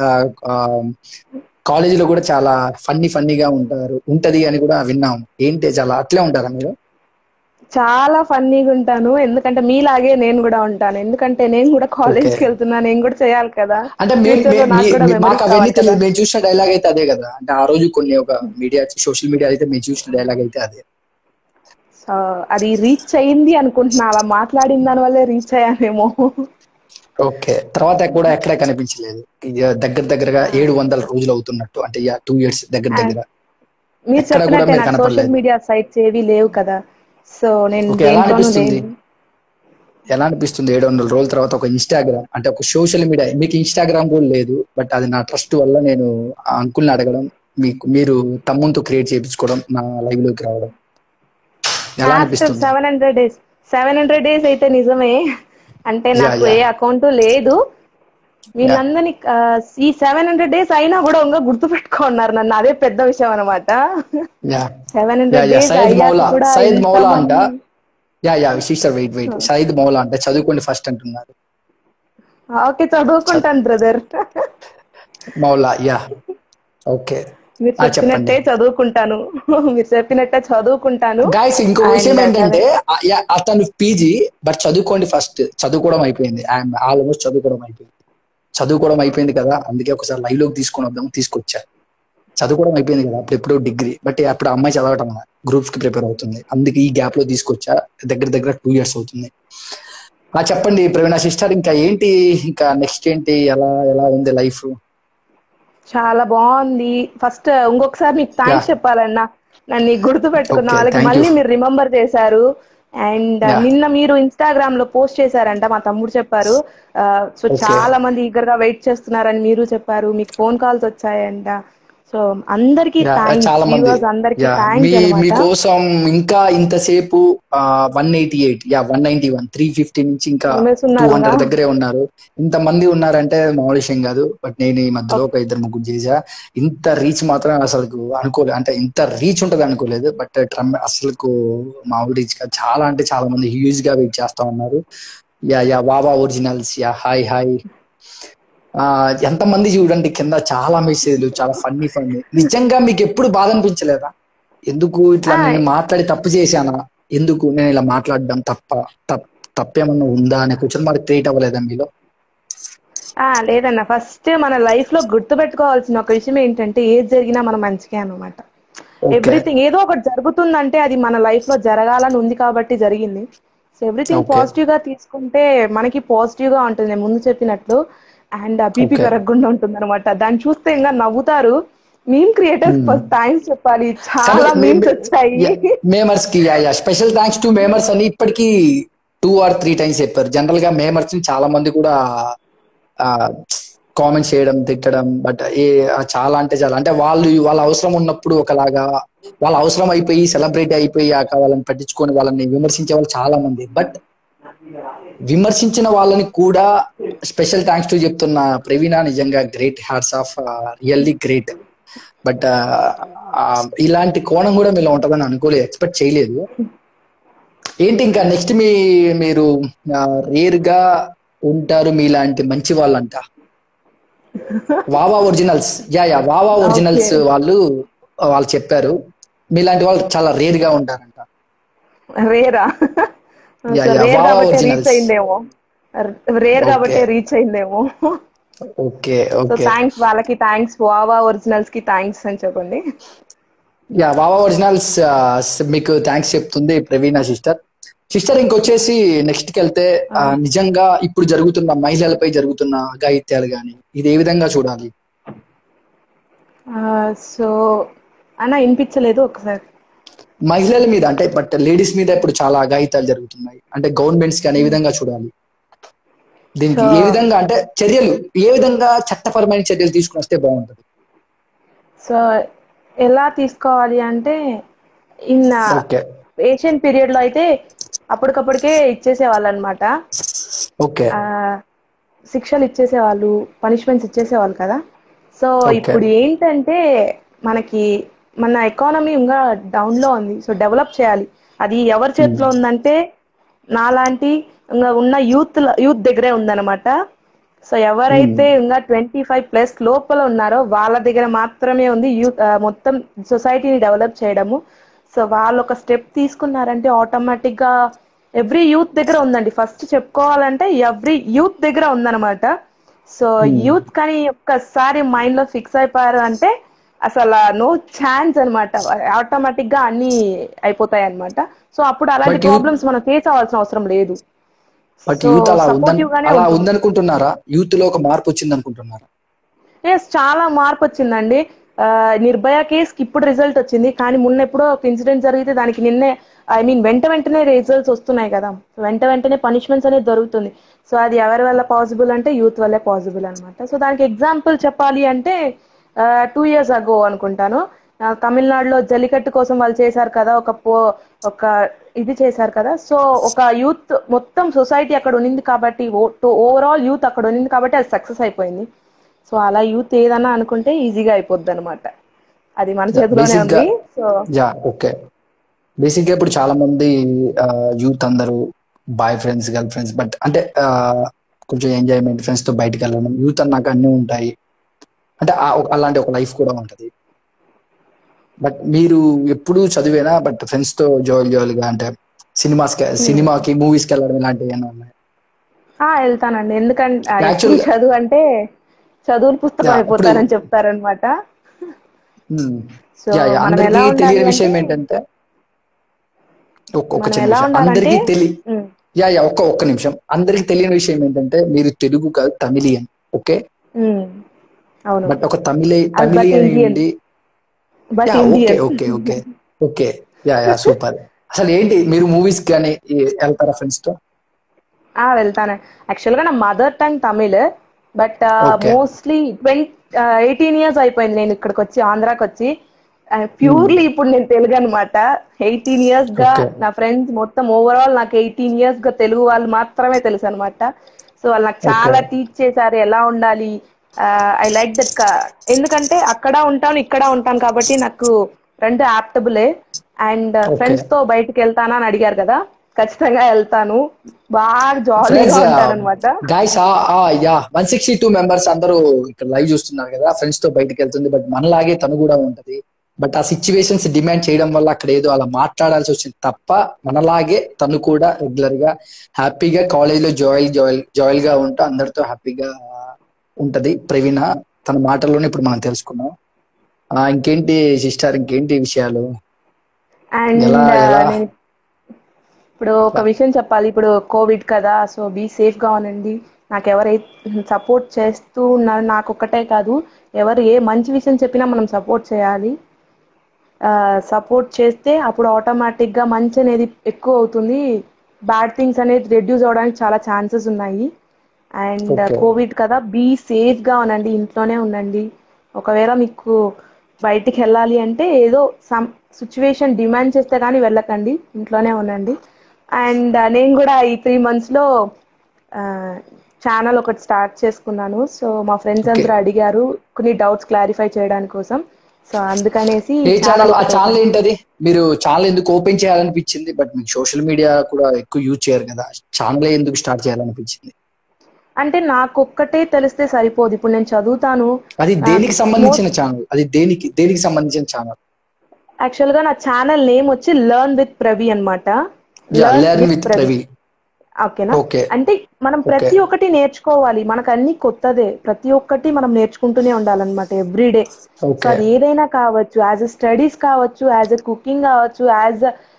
కాలేజీలో కూడా చాలా ఫన్నీ ఫన్నీగా ఉంటారు ఉంటది అని కూడా విన్నాం ఏంటి చాలా అట్లే ఉంటారా మీరు చాలా ఫన్నీగా ఉంటాను ఎందుకంటే మీలాగే నేను కూడా ఉంటాను ఎందుకంటే నేను కూడా కాలేజ్ కి Okay. వెళ్తున్నా నేను కూడా చేయాలి కదా అంటే మేము Future లో మేము- నాకు మీ- కూడా మీ- memories మాకు అవన్నీ కావాలి కదా. తెలియదు మేము చూసిన డైలాగ్ అయితే అదే కదా అంటే ఆ రోజు కొన్ని ఒక మీడియా సోషల్ మీడియా అయితే మేము చూసిన డైలాగ్ అయితే అదే సో అది రీచ్ అయింది అనుకుంటున్నా అలా మాట్లాడిన దాని వల్లే రీచ్ అయ్యానేమో ఓకే తర్వాత కూడా ఎక్కడ కనిపించలేదు ఇక దగ్గర దగ్గరగా ఏడు వందల రోజులు అవుతున్నట్టు అంటే టూ ఇయర్స్ దగ్గర దగ్గర మీరు ఎక్కడ కూడా చెప్పినట్టే మీరు నాకు కనపడలేదు. సోషల్ మీడియా సైట్స్ ఏవి లేవు కదా సో నేను ఓకే ఎలా దేంట్లోనూ అనిపిస్తుంది లేను ఎలా అనిపిస్తుంది ఏడు వందల రోజుల తర్వాత ఒక ఇన్స్టాగ్రామ్ అంటే ఒక సోషల్ మీడియా మీకు ఇన్స్టాగ్రామ్ కూడా లేదు బట్ అది నా ట్రస్ట్ వల్ల నేను ఆ అంకుల్ని అడగడం మీకు మీరు తమ్ముతో క్రియేట్ చేయించుకోవడం నా లైవ్ లోకి రావడం ఎలా అనిపిస్తుంది seven hundred days seven hundred days అయితే నిజమే అంటే Yeah, నాకు ఏ yeah. అకౌంట్ లేదు వీళ్ళందరినీ ఆ, ఈ సెవెన్ హండ్రెడ్ డేస్ అయినా కూడా ఇంకా గుర్తు పెట్టుకున్నారు నన్ను అదే పెద్ద విషయం అనమాట yeah seven yeah hundred yeah days Syed Moula కూడా సయద్ మౌలా అంట ఇంతమంది- yeah yeah sister wait wait Syed Moula అంట చదువుకోండి ఫస్ట్ అంటున్నారు ఓకే చదువుకుంటాను బ్రదర్ మౌలా యా ఓకే మీరు ఆ, చెప్పండి. చెప్పినట్టే చదువుకుంటాను మీరు చెప్పినట్టే చదువుకుంటాను గాయస్ ఇంకో And విషయం అదే. ఏంటంటే ఆ- యా, అతను పీజీ బట్ చదువుకోండి ఫస్ట్ చదువుకోవడం అయిపోయింది ఐఎమ్ ఆల్మోస్ట్ చదువుకోవడం అయిపోయింది చదువుకోవడం అయిపోయింది కదా అందుకే ఒకసారి లైవ్ లోకి తీసుకొని వద్దాం తీసుకొచ్చా చదువుకోవడం అయిపోయింది కదా అప్పుడు ఎప్పుడో డిగ్రీ బట్ అప్పుడు అమ్మాయి చదవటం గ్రూప్స్ కి ప్రిపేర్ అవుతుంది అందుకే ఈ గ్యాప్ లో తీసుకొచ్చా దగ్గర దగ్గర టూ ఇయర్స్ అవుతుంది ఆ చెప్పండి ప్రవీణ సిస్టర్ ఇంకా ఏంటి ఇంకా నెక్స్ట్ ఏంటి ఎలా ఎలా ఉంది లైఫ్ చాలా బాగుంది ఫస్ట్ ఇంకొకసారి మీకు థ్యాంక్స్ Yeah. చెప్పాలన్నా నన్ను గుర్తు పెట్టుకున్న Okay, వాళ్ళకి thank you. మళ్ళీ మీరు రిమెంబర్ చేశారు అండ్ Yeah. నిన్న మీరు ఇన్స్టాగ్రామ్ లో పోస్ట్ చేశారంట మా తమ్ముడు చెప్పారు సో Okay. చాలా మంది ఈగర్ గా వెయిట్ చేస్తున్నారని మీరు చెప్పారు మీకు ఫోన్ కాల్స్ వచ్చాయంట సో అందరికి Yeah, థ్యాంక్స్ చాలా మంది వ్యూవర్స్ అందరికి Yeah, మీ థ్యాంక్స్ మీకోసం ఇంకా ఇంతసేపు one eighty eight yeah one ninety one three fifty నుంచి ఇంకా Members టూ ఉన్నారుగా? హండ్రెడ్ దగ్గరే ఉన్నారు ఇంత మంది ఉన్నారంటే మామూలు విషయం కాదు బట్ నేను ఈ మధ్యలో ఒక ఇద్దరు ముగ్గురు చేసా ఇంత రీచ్ మాత్రం అసలు అనుకోలేదు అంటే ఇంత రీచ్ ఉంటది అనుకోలేదు బట్ ట్రమ్ అసలు మామూలు రీచ్ కాదు చాలా అంటే చాలా మంది హ్యూజ్ గా వెయిట్ చేస్తా ఉన్నారు yeah yeah wow originals yeah hi hi ఆ ఎంతమంది చూడండి కింద చాలా మెసేజ్లు చాలా ఫన్నీ ఫన్నీ నిజంగా మీకు ఎప్పుడు బాధ అనిపించలేదా ఎందుకు ఇట్లా ఆ. నేను మాట్లాడి తప్పు చేశానా ఎందుకు నేను ఇలా మాట్లాడడం తప్ప తప్- తప్పేమన్నా ఉందా అనే క్వశ్చన్ మార్క్ క్రియేట్ అవ్వలేదా మీలో ఆ లేదన్న ఫస్ట్ మన లైఫ్ లో గుర్తు పెట్టుకోవాల్సిన ఒక విషయం ఏంటంటే ఏది జరిగినా మన మంచికే అనమాట Okay. ఎవ్రీథింగ్ ఏదో ఒకటి జరుగుతుందంటే అది మన లైఫ్ లో జరగాలని ఉంది కాబట్టి జరిగింది సో ఎవ్రీథింగ్ Okay. పాజిటివ్ గా తీసుకుంటే మనకి పాజిటివ్ గా ఉంటుంది నేను ముందు చెప్పినట్లు అండ్ బీపీ Okay. పెరగకుండా ఉంటుంది అనమాట దాన్ని చూస్తే ఇంకా నవ్వుతారు మీమ్ క్రియేటర్స్ ఫస్ట్ థ్యాంక్స్ చెప్పాలి చాలా మీమ్స్ వచ్చాయి మేమర్స్ కి yeah yeah special thanks to memers అని ఇప్పటికీ టూ ఆర్ త్రీ టైమ్స్ చెప్పారు జనరల్ గా మేమర్స్ ని చాలా మంది కూడా కామెంట్స్ చేయడం తిట్టడం బట్ ఏ చాలా అంటే చాలా అంటే వాళ్ళు వాళ్ళ అవసరం ఉన్నప్పుడు ఒకలాగా వాళ్ళ అవసరం అయిపోయి సెలబ్రిటీ అయిపోయి ఆ వాళ్ళని పట్టించుకొని వాళ్ళని విమర్శించే వాళ్ళు చాలా మంది బట్ విమర్శించిన వాళ్ళని కూడా స్పెషల్ థ్యాంక్స్ టు చెప్తున్న ప్రవీణ నిజంగా great hats off really great but ఇలాంటి కోణం కూడా మీలో ఉంటుందని అనుకోలేదు ఎక్స్పెక్ట్ చేయలేదు ఏంటి ఇంకా నెక్స్ట్ మీ మీరు రేర్ గా ఉంటారు మీలాంటి మంచి వాళ్ళంట wow originals yeah yeah wow originals వాళ్ళు వాళ్ళు చెప్పారు మీలాంటి వాళ్ళు చాలా రేర్ గా ఉంటారంట రేరా Yeah, yeah, రేర్ wow, కాబట్టి originals. రీచ్ అయిందేమో రేర్ Okay. కాబట్టి రీచ్ అయిందేమో ఓకే సో ఓకే థ్యాంక్స్ వాళ్ళకి థ్యాంక్స్ వావా ఒరిజినల్స్ కి థ్యాంక్స్ అని చెప్పండి యా వావా ఒరిజినల్స్ మీకు థ్యాంక్స్ చెప్తుంది ప్రవీణ సిస్టర్ సిస్టర్ ఇంకొచ్చేసి నెక్స్ట్ కి వెళ్తే ఆ, నిజంగా ఇప్పుడు జరుగుతున్న మహిళలపై జరుగుతున్న అఘాయిత్యాలు గాని ఇది ఏ విధంగా చూడాలి సో అన్న వినిపించలేదు ఒకసారి మహిళల మీద అంటే బట్ లేడీస్ మీద ఇప్పుడు చాలా అఘాయిత్యాలు జరుగుతున్నాయి అంటే గవర్నమెంట్స్ కానీ ఏ విధంగా చూడాలి దీనికి ఏ విధంగా అంటే చర్యలు ఏ విధంగా చట్టపరమైన చర్యలు తీసుకుని వస్తే బాగుంటుంది సో ఎలా తీసుకోవాలి అంటే ఇన్ ఓకే ఏషియన్ పీరియడ్ లో అయితే అప్పటికప్పటికే ఇచ్చేసేవాళ్ళు అనమాట ఓకే శిక్షలు ఇచ్చేసేవాళ్ళు పనిష్మెంట్స్ ఇచ్చేసేవాళ్ళు కదా సో Okay. ఇప్పుడు ఏంటంటే మనకి మన ఎకానమీ ఇంకా డౌన్ లో ఉంది సో డెవలప్ చేయాలి అది ఎవరి చేతిలో ఉందంటే నాలాంటి ఇంకా ఉన్న యూత్ యూత్ దగ్గరే ఉందన్నమాట సో ఎవరైతే ఇంకా ట్వంటీ ఫైవ్ ప్లస్ లోపల ఉన్నారో వాళ్ళ దగ్గర మాత్రమే ఉంది యూత్ మొత్తం సొసైటీని డెవలప్ చేయడము సో వాళ్ళు ఒక స్టెప్ తీసుకున్నారంటే ఆటోమేటిక్ గా ఎవ్రీ యూత్ దగ్గర ఉందండి ఫస్ట్ చెప్పుకోవాలంటే ఎవ్రీ యూత్ దగ్గర ఉందన్నమాట సో యూత్ కానీ ఒక్కసారి మైండ్ లో ఫిక్స్ అయిపోయారు అంటే అసలు నో ఛాన్స్ అన్నమాట ఆటోమేటిక్ గా అన్ని అయిపోతాయి అన్నమాట సో అప్పుడు అలాంటి But youth- ప్రాబ్లమ్స్ మనం ఫేస్ అవ్వాల్సిన అవసరం లేదు బట్ So, యూత్ అలా ఉందని supportive గానే అలా ఉంటుంది. ఉందనుకుంటున్నారా యూత్ లో ఒక మార్పు వచ్చింది అనుకుంటున్నారా ఎస్ చాలా మార్పు వచ్చిందండి ఆ, నిర్భయ కేసుకి ఇప్పుడు రిజల్ట్ వచ్చింది కానీ మొన్న ఎప్పుడో ఒక ఇన్సిడెంట్ జరిగితే దానికి నిన్నే ఐ మీన్ వెంట వెంటనే రిజల్ట్స్ వస్తున్నాయి కదా వెంట వెంటనే పనిష్మెంట్స్ అనేది దొరుకుతుంది సో అది ఎవరి వల్ల పాసిబుల్ అంటే యూత్ వల్లే పాసిబుల్ అన్నమాట సో దానికి ఎగ్జాంపుల్ చెప్పాలి అంటే టూ ఇయర్స్ అగో అనుకుంటాను ఆ, తమిళనాడులో జల్లికట్టు కోసం వాళ్ళు చేశారు కదా ఒక పో ఒక ఇది చేశారు కదా సో ఒక యూత్ మొత్తం సొసైటీ అక్కడ ఉన్నింది కాబట్టి ఓవరాల్ యూత్ అక్కడ ఉన్నింది కాబట్టి అది సక్సెస్ అయిపోయింది సో అలా యూత్ ఏదన్నా అనుకుంటే ఈజీగా అయిపోద్ది అనమాట అది మన చేతిలోనే Basic గా- ఉంది సో యా ఓకే బేసిక్ గా ఇప్పుడు చాలా మంది యూత్ అందరూ boyfriends girlfriends but అంటే ఆ, కొంచెం ఎంజాయ్మెంట్ ఫ్రెండ్స్ తో బయటకు వెళ్ళడం యూత్ అన్నాక అన్నీ ఉంటాయి అంటే ఆ ఒక- అలాంటి ఒక లైఫ్ కూడా ఉంటది బట్ మీరు ఎప్పుడు చదివేనా బట్ ఫ్రెండ్స్ తో జోయల్ జోయల్ గా అంటే సినిమాస్ సినిమాకి మూవీస్ కి వెళ్ళడం ఇలాంటివి ఏమైనా ఉన్నాయి ఆ వెళ్తానండి ఎందుకంటే ఆ, Actually- ఎప్పుడు చదువు అంటే చదువులు పుస్తకం Yeah, అయిపోతారని చెప్తారనమాట So, యా యా మనం ఎలా అందరికీ ఉండాలి తెలియని అంటే- విషయం ఏంటంటే ఒక్క ఒక్క మనం చిన్న ఎలా విషయం ఉండాలంటే అందరికీ తెలి ఉమ్, యా యా ఒక్క ఒక్క నిమిషం అందరికి తెలియని విషయం ఏంటంటే మీరు తెలుగు కాదు తమిళియన్ ఓకే ఉమ్, అవును బట్ ఒక తమిళ but తమిళియన్ Indian. ఉండి but yeah okay Indian okay okay okay yeah yeah super అసలు ఏంటి మీరు మూవీస్ కానీ ఈ- వెళ్తారా ఫ్రెండ్స్ తో ఆ వెళ్తాను యాక్చువల్ గా నా mother tongue Tamil but Okay. Mostly twenty eighteen years అయిపోయింది నేను ఇక్కడికి వచ్చి ఆంధ్రాకి వచ్చి ప్యూర్లీ ఇప్పుడు నేను తెలుగు అనమాట ఎయిటీన్ ఇయర్స్ గా Okay. నా ఫ్రెండ్స్ మొత్తం ఓవరాల్ నాకు ఎయిటీన్ ఇయర్స్ గా తెలుగు వాళ్ళు మాత్రమే తెలుసు అనమాట సో వాళ్ళు నాకు చాలా టీచ్ చేశారు ఎలా ఉండాలి ఐ లైక్ దట్ ఎందుకంటే అక్కడ ఉంటాను ఇక్కడ ఉంటాను కాబట్టి నాకు రెండు యాప్టబులే అండ్ ఫ్రెండ్స్ తో బయటికి వెళ్తానా అని అడిగారు కదా ఖచ్చితంగా వెళ్తాను బాగా జాలీగా ఉంటాను అనమాట guys yeah one sixty two members అందరూ ఇక్కడ లైవ్ చూస్తున్నారు కదా ఫ్రెండ్స్ తో బయటకు వెళ్తుంది బట్ మనలాగే తను కూడా ఉంటది బట్ ఆ సిచ్యువేషన్స్ డిమాండ్ చేయడం వల్ల అక్కడ ఏదో అలా మాట్లాడాల్సి వచ్చింది తప్ప మనలాగే తను కూడా రెగ్యులర్ గా హ్యాపీగా కాలేజ్ లో జాయిల్ జాయిల్ జాయిల్ గా ఉంటూ అందరితో హ్యాపీగా ఉంటది ప్రవీణ తన మాటల్లోనే ఇప్పుడు మనం తెలుసుకున్నాం ఆ, ఇంకేంటి సిస్టర్ ఇంకేంటి విషయాలు అండ్ ఎలా- ఎలా? నేను ఇప్పుడు ఒక విషయం చెప్పాలి ఇప్పుడు కోవిడ్ కదా సో బీ సేఫ్ గా ఉండండి నాకు ఎవరైతే సపోర్ట్ చేస్తూ ఉన్నారు నాకు ఒక్కటే కాదు ఎవరు ఏ మంచి విషయం చెప్పినా మనం సపోర్ట్ చేయాలి సపోర్ట్ చేస్తే అప్పుడు ఆటోమేటిక్ గా మంచి అనేది ఎక్కువ అవుతుంది బ్యాడ్ థింగ్స్ అనేది రెడ్యూస్ అవడానికి చాలా ఛాన్సెస్ ఉన్నాయి అండ్ Okay. కోవిడ్ కదా బీ సేఫ్ గా ఉండండి ఇంట్లోనే ఉండండి ఒకవేళ మీకు బయటికి వెళ్ళాలి అంటే ఏదో సమ్ సిచ్యువేషన్ డిమాండ్ చేస్తే కానీ వెళ్ళకండి ఇంట్లోనే ఉండండి అండ్ నేను కూడా ఈ త్రీ మంత్స్ లో ఛానల్ ఒకటి స్టార్ట్ చేసుకున్నాను సో మా ఫ్రెండ్స్ అందరూ అడిగారు కొన్ని డౌట్స్ క్లారిఫై చేయడానికి కోసం సో అందుకనేసి ఏ channel ఛానల్ ఆ ఒకటి ఛానల్ ఏంటది మీరు ఛానల్ ఎందుకు ఓపెన్ చేయాలనిపించింది బట్ మీకు సోషల్ మీడియా కూడా ఎక్కువ యూజ్ చేయరు కదా ఛానల్ ఎందుకు స్టార్ట్ చేయాలనిపించింది అంటే నాకు ఒక్కటే తెలిస్తే సరిపోదు ఇప్పుడు నేను చదువుతాను అది దేనికి సంబంధించిన ఛానల్ అది దేనికి దేనికి సంబంధించిన ఛానల్ యాక్చువల్ గా నా ఛానల్ నేమ్ వచ్చి లర్న్ విత్ ప్రవి అనమాట లెర్న్ విత్ ప్రవీణ్ ఓకేనా ఓకే అంటే మనం ప్రతి ఒక్కటి నేర్చుకోవాలి మనకు అన్ని కొత్తదే ప్రతి ఒక్కటి మనం నేర్చుకుంటూనే ఉండాలన్నమాట ఎవ్రీడే సో ఓకే అది ఏదైనా కావచ్చు యాజ్ ఎ స్టడీస్ కావచ్చు యాజ్ ఎ కుకింగ్ కావచ్చు యాజ్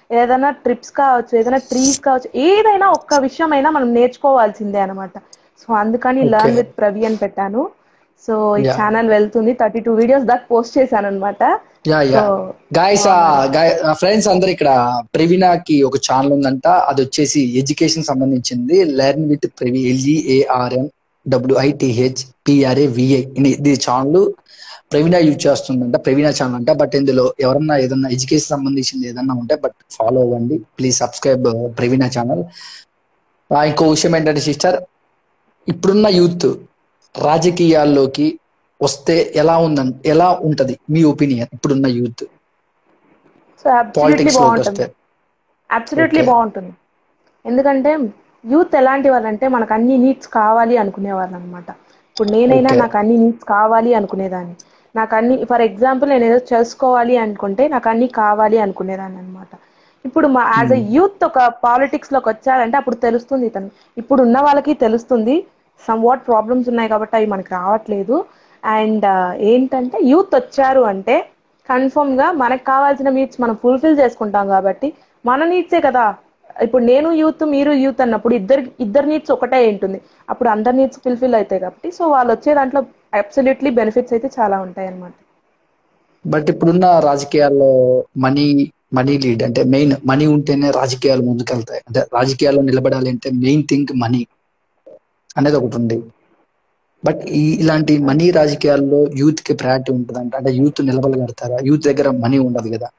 ఏదైనా ట్రిప్స్ కావచ్చు ఏదైనా ట్రీస్ కావచ్చు ఏదైనా ఒక్క విషయం అయినా మనం నేర్చుకోవాల్సిందే అనమాట సో అందుకని లర్న్ విత్ ప్రవి అని పెట్టాను సో ఈ Yeah. ఛానల్ వెళ్తుంది థర్టీ టూ వీడియోస్ దాకా పోస్ట్ చేశాను అనమాట yeah yeah So, guys friends అందరు ఇక్కడ ప్రవీణకి ఒక ఛానల్ ఉందంట అది వచ్చేసి ఎడ్యుకేషన్ సంబంధించింది learn with Pravi L E A R N W I T H P R A V I ఇది ఛానల్ ప్రవీణ యూజ్ చేస్తుందంట ప్రవీణ ఛానల్ అంట బట్ ఇందులో ఎవరన్నా ఏదన్నా ఎడ్యుకేషన్ సంబంధించింది ఏదన్నా ఉంటే బట్ ఫాలో అవ్వండి ప్లీజ్ సబ్స్క్రైబ్ ప్రవీణ ఛానల్ ఇంకో విషయం ఏంటంటే సిస్టర్ ఇప్పుడున్న యూత్ రాజకీయాల్లోకి వస్తే ఎలా ఉందని ఎలా ఉంటది మీ ఒపీనియన్ ఇప్పుడున్న యూత్ సో అబ్సల్యూట్లీ పాలిటిక్స్ లోకి బాగుంటుంది వస్తే అబ్సల్యూట్లీ Okay. బాగుంటుంది ఎందుకంటే యూత్ ఎలాంటి వాళ్ళంటే మనకు అన్ని నీడ్స్ కావాలి అనుకునే వాళ్ళు అనమాట ఇప్పుడు నేనైనా Okay. నాకు అన్ని నీడ్స్ కావాలి అనుకునేదాన్ని నాకు అన్ని ఫర్ ఎగ్జాంపుల్ నేను ఏదో చేసుకోవాలి అనుకుంటే నాకు అన్ని కావాలి అనుకునేదాన్ని అనమాట ఇప్పుడు మా యాజ్ ఎ యూత్ ఒక పాలిటిక్స్ లోకి వచ్చాడంటే అప్పుడు తెలుస్తుంది ఇతను ఇప్పుడు ఉన్న వాళ్ళకి తెలుస్తుంది సమ్ వాట్ ప్రాబ్లమ్స్ ఉన్నాయి కాబట్టి అవి మనకి రావట్లేదు అండ్ ఏంటంటే యూత్ వచ్చారు అంటే కన్ఫర్మ్ గా మనకు కావాల్సిన నీడ్స్ మనం ఫుల్ఫిల్ చేసుకుంటాం కాబట్టి మన నీడ్సే కదా ఇప్పుడు నేను యూత్ మీరు యూత్ అన్నప్పుడు ఇద్దరు ఇద్దరు నీడ్స్ ఒకటే ఉంటుంది అప్పుడు అందరి నీడ్స్ ఫుల్ఫిల్ అవుతాయి కాబట్టి సో వాళ్ళు వచ్చే దాంట్లో అబ్సల్యూట్లీ బెనిఫిట్స్ అయితే చాలా ఉంటాయి అన్నమాట బట్ ఇప్పుడున్న రాజకీయాల్లో మనీ మనీ లీడ్ అంటే మెయిన్ మనీ ఉంటేనే రాజకీయాలు ముందుకెళ్తాయి అంటే రాజకీయాల్లో నిలబడాలి అంటే మెయిన్ థింగ్ మనీ అనేది ఒకటి ఉంది బట్ ఈ ఇలాంటి మనీ రాజకీయాల్లో యూత్ కి ప్రయారిటీ ఉంటుందంట అంటే యూత్ నిలబడగడతారా యూత్ దగ్గర మనీ ఉండదు కదా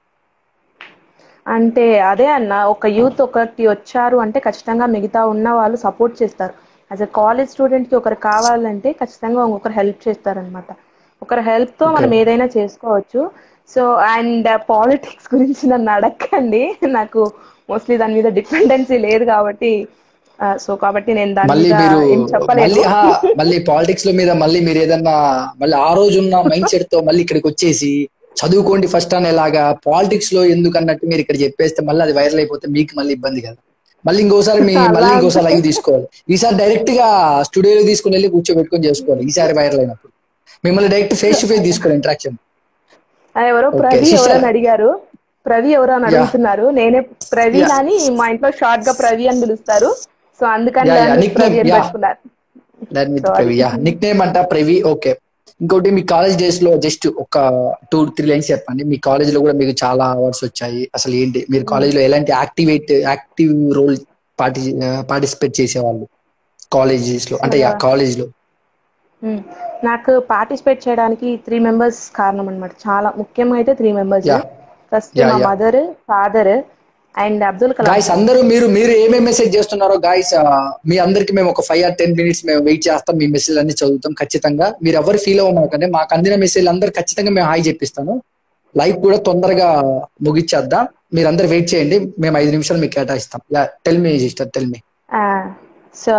అంటే అదే అన్న ఒక యూత్ ఒకటి వచ్చారు అంటే ఖచ్చితంగా మిగతా ఉన్న వాళ్ళు సపోర్ట్ చేస్తారు యాజ్ ఎ కాలేజ్ స్టూడెంట్ కి ఒకరు కావాలంటే ఖచ్చితంగా ఇంకొకరు హెల్ప్ చేస్తారనమాట ఒకరి హెల్ప్ తో మనం ఏదైనా చేసుకోవచ్చు సో అండ్ పాలిటిక్స్ గురించి నన్ను అడగండి నాకు మోస్ట్లీ దాని మీద డిపెండెన్సీ లేదు కాబట్టి సో కాబట్టి నేను దాని మళ్ళీ మీద మీరు ఏం చెప్పలేదు మళ్ళీ ఆ, మళ్ళీ పాలిటిక్స్ లో మీద మళ్ళీ మీరు ఏదన్నా మళ్ళీ ఆ రోజు ఉన్న మైండ్ సెట్ తో మళ్ళీ ఇక్కడికి వచ్చేసి చదువుకోండి ఫస్ట్ అనేలాగా పాలిటిక్స్ లో ఎందుకు అన్నట్టు మీరు ఇక్కడ చెప్పేస్తే మళ్ళీ అది వైరల్ అయిపోతే మీకు మళ్ళీ ఇబ్బంది కదా మళ్ళీ ఇంకోసారి మీ అలా మళ్ళీ ఇంకోసారి లైవ్ తీసుకోవాలి ఈసారి డైరెక్ట్ గా స్టూడియోలో తీసుకుని వెళ్ళి కూర్చోబెట్టుకొని చేసుకోవాలి ఈసారి వైరల్ అయినప్పుడు మిమ్మల్ని డైరెక్ట్ ఫేస్ టు ఫేస్ తీసుకోవాలి ఇంట్రాక్షన్ ఆ, ఎవరో Okay, ప్రవి sister. ఎవరని అడిగారు ప్రవి ఎవరో అని అడుగుతున్నారు నేనే ప్రవీణ్ అని మా ఇంట్లో షార్ట్ గా ప్రవి అని పిలుస్తారు సో అందుకని Yeah, yeah, దాన్ని nickname, ప్రవి అని yeah. పెట్టుకున్నారు దాని మీద Sorry. Pravi yeah nickname అంట ప్రవి ఓకే ఇంకోటి మీ కాలేజ్ డేస్ లో జస్ట్ ఒక టూ త్రీ లైన్స్ చెప్పండి మీ కాలేజ్ లో కూడా మీకు చాలా అవార్డ్స్ వచ్చాయి అసలు ఏంటి మీరు కాలేజ్ లో ఎలాంటి యాక్టివేట్ యాక్టివ్ రోల్ పార్టి పార్టిసిపేట్ చేసేవాళ్ళు కాలేజెస్ లో అంటే కాలేజ్ లో మ్మ్. నాకు పార్టిసిపేట్ చేయడానికి త్రీ మెంబర్స్ కారణం అన్నమాట చాలా ముఖ్యంగా అయితే three members Yeah. First Yeah, మా yeah. Mother father and Abdul Kalam guys అందరూ మీరు మీరు ఏమేమి మెసేజ్ చేస్తున్నారో గాయస్ మీ అందరికి మేము ఒక ఫైవ్ ఆర్ టెన్ మినిట్స్ మేము వెయిట్ చేస్తాం మీ మెసేజ్ అన్ని చదువుతాం ఖచ్చితంగా మీరు ఎవరు ఫీల్ అవ్వమాకండి మాకు అందిన మెసేజ్ అందరు ఖచ్చితంగా మేము హాయ్ చెప్పిస్తాను లైవ్ కూడా తొందరగా ముగిచ్చేద్దాం మీరు అందరు వెయిట్ చేయండి మేము ఐదు నిమిషాలు మీకు కేటాయిస్తాం yeah tell me sister tell me so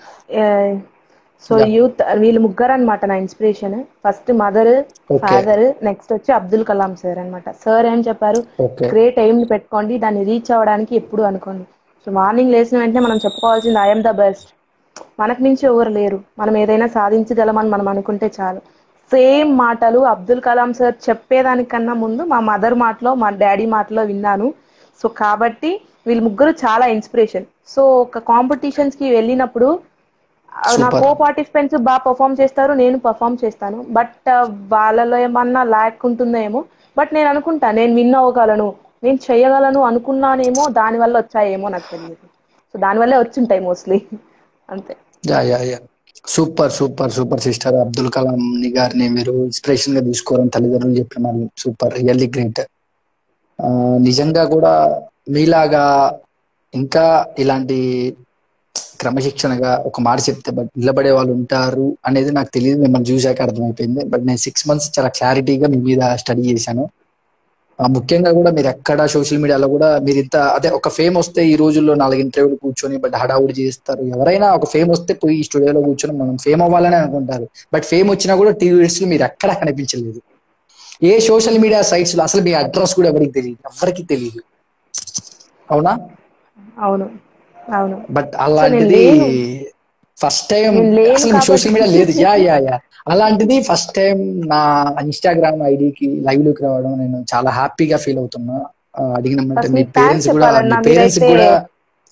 so Yeah. Youth వీళ్ళు ముగ్గురు అనమాట నా inspiration first mother Okay. Father next వచ్చి అబ్దుల్ కలాం సార్ అన్నమాట సార్ ఏం చెప్పారు ఓకే గ్రేట్ ఎయిమ్ పెట్టుకోండి దాన్ని రీచ్ అవ్వడానికి ఎప్పుడు అనుకోండి సో మార్నింగ్ లేచిన వెంటనే మనం చెప్పుకోవాల్సింది ఐఎమ్ ద బెస్ట్ మనకు మించి ఎవరు లేరు మనం ఏదైనా సాధించగలమని మనం అనుకుంటే చాలు సేమ్ మాటలు అబ్దుల్ కలాం సార్ చెప్పేదానికన్నా ముందు మా మదర్ మాటలో మా డాడీ మాటలో విన్నాను సో కాబట్టి వీళ్ళు ముగ్గురు చాలా ఇన్స్పిరేషన్ సో ఒక కాంపిటీషన్స్ కి వెళ్ళినప్పుడు ఆ, నా Super. కో పార్టిసిపెంట్స్ బాగా పర్ఫామ్ చేస్తారు నేను పర్ఫామ్ చేస్తాను బట్ వాళ్ళలో ఏమన్నా ల్యాక్ ఉంటుందేమో బట్ నేను అనుకుంటా నేను విన్ అవ్వగలను నేను చేయగలను అనుకున్నానేమో దాని వల్ల వచ్చాయేమో నాకు తెలియదు సో దాని వల్లే వచ్చింటాయి మోస్ట్లీ అంతే yeah yeah yeah super super super sister Abdul Kalam ని గారిని మీరు ఇన్స్పిరేషన్ గా తీసుకోవడం తల్లిదండ్రులు చెప్పిన మరి సూపర్ రియల్లీ గ్రేట్ నిజంగా కూడా మీలాగా ఇంకా ఇలాంటి క్రమశిక్షణగా ఒక మాట చెప్తే బట్ నిలబడే వాళ్ళు ఉంటారు అనేది నాకు తెలియదు మిమ్మల్ని చూశాక అర్థమైపోయింది బట్ నేను సిక్స్ మంత్స్ చాలా క్లారిటీగా మీ మీద స్టడీ చేశాను ఆ, ముఖ్యంగా కూడా మీరు ఎక్కడ సోషల్ మీడియాలో కూడా మీరు ఇంత అదే ఒక ఫేమ్ వస్తే ఈ రోజుల్లో నాలుగు ఇంటర్వ్యూలు కూర్చొని బట్ హడావుడి చేస్తారు ఎవరైనా ఒక ఫేమ్ వస్తే పోయి ఈ స్టూడియోలో కూర్చొని మనం ఫేమ్ అవ్వాలని అనుకుంటారు బట్ ఫేమ్ వచ్చినా కూడా టీవీ లో మీరు ఎక్కడా కనిపించలేదు ఏ సోషల్ మీడియా సైట్స్ లో అసలు మీ అడ్రస్ కూడా ఎవరికి తెలియదు ఎవరికి తెలియదు అవునా అవును అవును బట్ అలాంటిది లేను. ఫస్ట్ టైం నేను లేను అసలు కాబట్టి. సోషల్ మీడియా లేదు యా యా యా అలాంటిది ఫస్ట్ టైం నా ఇన్స్టాగ్రామ్ ఐడికి లైవ్ లోకి రావడం నేను చాలా హ్యాపీగా ఫీల్ అవుతున్నా ఆ, అడిగినామంటే First మీ మీకు thanks పేరెంట్స్ కూడా మీ చెప్పాలన్నా, పేరెంట్స్ మీరైతే- కూడా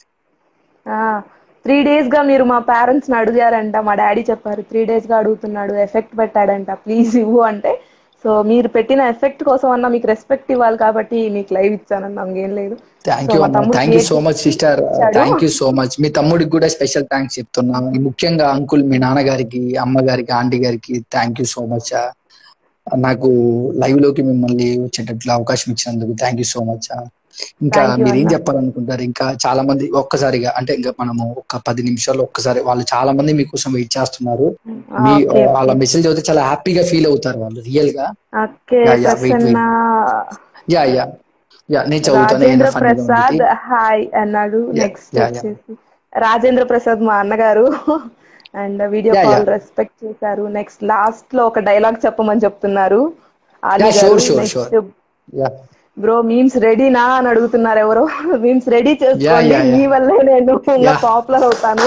త్రీ డేస్ గా మీరు మా పేరెంట్స్ ని అడిగారంట మా డాడీ చెప్పారు త్రీ డేస్ గా అడుగుతున్నాడు ఎఫెక్ట్ పెట్టాడంట ప్లీజ్ ఇవ్వు అంటే సో మీరు పెట్టిన ఎఫెక్ట్ కోసం అన్న మీకు రెస్పెక్ట్ ఇవ్వాలి కాబట్టి మీకు లైవ్ ఇచ్చానన్న ఇంకేం లేదు థ్యాంక్ So, యూ మా అన్న తమ్ముడు thank you create so much sister ఇచ్చాడు. థ్యాంక్ యూ సో మచ్ మీ తమ్ముడికి కూడా స్పెషల్ థ్యాంక్స్ చెప్తున్నా ముఖ్యంగా అంకుల్ మీ నాన్నగారికి అమ్మగారికి ఆంటీ గారికి థ్యాంక్ యూ సో మచ్ నాకు లైవ్ లోకి మిమ్మల్ని వచ్చేటట్లు అవకాశం ఇచ్చినందుకు థ్యాంక్ యూ సో మచ్ ఇంకా Thank you, మీరు ఏం అన్న. చెప్పాలనుకుంటారు ఇంకా చాలా మంది ఒక్కసారిగా అంటే ఇంకా మనము ఒక పది నిమిషాల్లో ఒక్కసారి వాళ్ళు చాలా మంది మీకోసం వెయిట్ చేస్తున్నారు మీ ఓకే వాళ్ళ మెసేజ్ అయితే చాలా హ్యాపీగా ఫీల్ అవుతారు వాళ్ళు రియల్ గా okay Yeah, yeah, wait, Prasanna yeah yeah yeah నేను చదువుతాను రాజేంద్ర ఏదైనా funny గా ప్రసాద్ ఉంటుంది. హాయ్ అన్నాడు Yeah, నెక్స్ట్ yeah, yeah. వచ్చేసి రాజేంద్ర ప్రసాద్ మా అన్నగారు and video Yeah, call yeah. Respect చేశారు నెక్స్ట్ లాస్ట్ లో ఒక డైలాగ్ చెప్పమని చెప్తున్నారు ఆలీ Yeah, గారు sure, sure, next sure. Yeah bro memes రెడీనా అని అడుగుతున్నారు ఎవరో మీమ్స్ రెడీ చేసుకోండి Yeah, yeah, yeah. మీ వల్లే నేను ఇంకా Yeah. పాపులర్ అవుతాను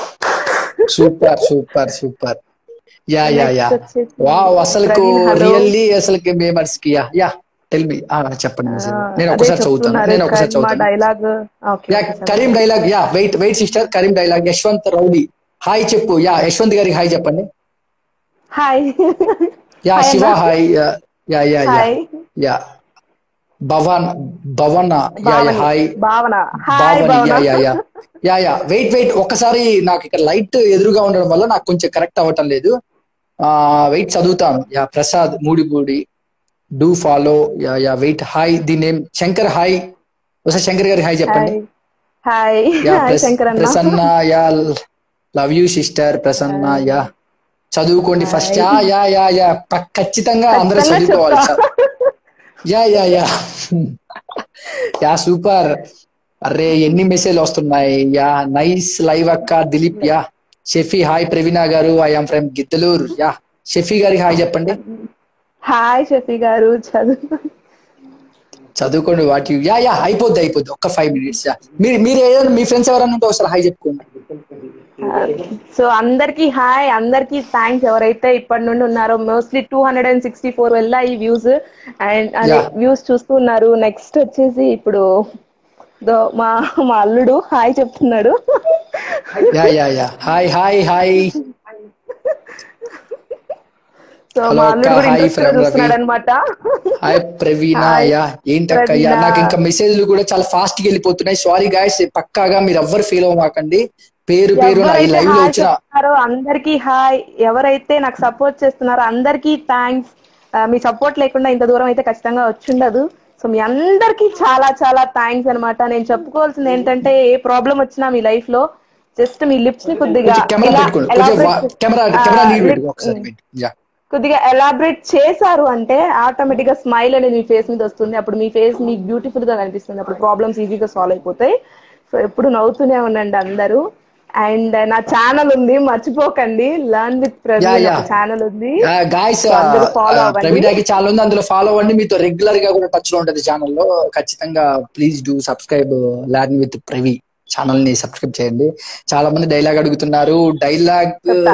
super super super yeah yeah yeah Next వచ్చేసి వావ్ అసలు ప్రవీణ్, hello. రియల్లీ అసలు మేమర్స్ కి యా యా టెల్ మీ చెప్పండి message. నేను అదే ఒకసారి చదువుతాను చెప్తున్నారు నేను ఒకసారి మా చదువుతాను dialogue okay yeah Karim dialogue yeah wait wait sister Karim dialogue Yashwant rowdy hi చెప్పు యా యశ్వంత్ గారికి హాయ్ చెప్పండి హాయ్ యా Hi శివ అన్న. Hi yeah yeah yeah hi yeah Bhavan Bhavan yeah yeah hi Bhavana hi Bhavan yeah Bhavana yeah yeah yeah yeah wait wait ఒక్కసారి నాకు ఇక్కడ light ఎదురుగా ఉండడం వల్ల నాకు కొంచెం కరెక్ట్ అవ్వటం లేదు ఆ వెయిట్ చదువుతాను yeah Prasad Mudipudi do follow yeah yeah wait hi the name Shankar hi ఒకసారి శంకర్ గారి హాయ్ చెప్పండి హాయ్ యా హాయ్ ప్రస్- శంకర్ అన్న Prasanna yeah love you sister Prasanna yeah చదువుకోండి first yeah yeah yeah yeah పక్- ఖచ్చితంగా అందరూ ఖచ్చితంగా చదువుకోవాలి చెప్తా. Yeah yeah yeah yeah super అరే ఎన్ని మెసేజ్ వస్తున్నాయి యా నైస్ లైవ్ అక్క దిలీప్ యా షెఫీ హాయ్ ప్రవీణ గారు ఐఎమ్ ఫ్రమ్ గిద్దలూరు యా షెఫీ గారికి హాయ్ చెప్పండి హాయ్ షఫీ గారు చదువు చదువుకోండి వాటి యా యా అయిపోద్ది అయిపోద్ది ఒక్క ఫైవ్ మినిట్స్ యా మీరు మీరు ఏదైనా మీ ఫ్రెండ్స్ ఎవరైనా ఉంటే ఒకసారి హాయ్ చెప్పుకోండి సో అందరికి హాయ్ అందరికి థ్యాంక్స్ ఎవరైతే ఇప్పటి నుండి ఉన్నారో mostly two hundred and sixty four వెళ్ళాయి వ్యూస్ అండ్ అదే Yeah. వ్యూస్ చూస్తూ ఉన్నారు నెక్స్ట్ వచ్చేసి ఇప్పుడు దో- మా మా అల్లుడు హాయ్ చెప్తున్నాడు yeah yeah yeah hi hi hi so Hello మా అక్క, అల్లుడు కూడా hi ఇంట్రెస్ట్ from Ravi. చూస్తున్నాడు అనమాట హాయ్ ప్రవీణ Hi, యా ఏంటక్క యా ప్రవీణ. నాకు ఇంకా మెసేజ్లు కూడా చాలా ఫాస్ట్ గా వెళ్ళిపోతున్నాయి సారీ గాయస్ పక్కాగా మీరు ఎవ్వరు ఫీల్ అవ్వమాకండి పేరు పేరు నా ఈ ఎవరైతే లైవ్ లో హాయ్ వచ్చిన చెప్తున్నారో అందరికి హాయ్ ఎవరైతే నాకు సపోర్ట్ చేస్తున్నారో అందరికి థ్యాంక్స్ మీ సపోర్ట్ లేకుండా ఇంత దూరం అయితే ఖచ్చితంగా వచ్చుండదు సో మీ అందరికి చాలా చాలా థ్యాంక్స్ అన్నమాట నేను చెప్పుకోవాల్సింది ఏంటంటే ఏ ప్రాబ్లం వచ్చినా మీ లైఫ్ లో జస్ట్ మీ లిప్స్ ని కొద్దిగా కొంచెం కెమెరా ఇలా పెట్టుకోండి కొంచెం elaborate- కెమెరా ఆ, కెమెరా నీట్ lip- పెట్టుకో ఒకసారి wait. యా కొద్దిగా ఎలాబరేట్ చేశారు అంటే ఆటోమేటిక్ గా స్మైల్ అనేది మీ ఫేస్ మీద వస్తుంది అప్పుడు మీ ఫేస్ మీకు బ్యూటిఫుల్ గా కనిపిస్తుంది అప్పుడు ప్రాబ్లమ్స్ ఈజీగా సాల్వ్ అయిపోతాయి సో ఎప్పుడు నవ్వుతూనే ఉండండి అందరూ అండ్ నా ఛానల్ ఉంది మర్చిపోకండి learn with Yeah, Praveen yeah. Channel ఉంది గాయస్ So, అందరూ follow అవ్వండి. ప్రవీణకి చాలా ఉంది అందులో ఫాలో అవ్వండి మీతో రెగ్యులర్ గా కూడా టచ్ లో ఉంటది ఛానల్లో ఖచ్చితంగా please do subscribe learn with Pravi channel ని సబ్స్క్రైబ్ చేయండి చాలా మంది డైలాగ్ అడుగుతున్నారు dialogue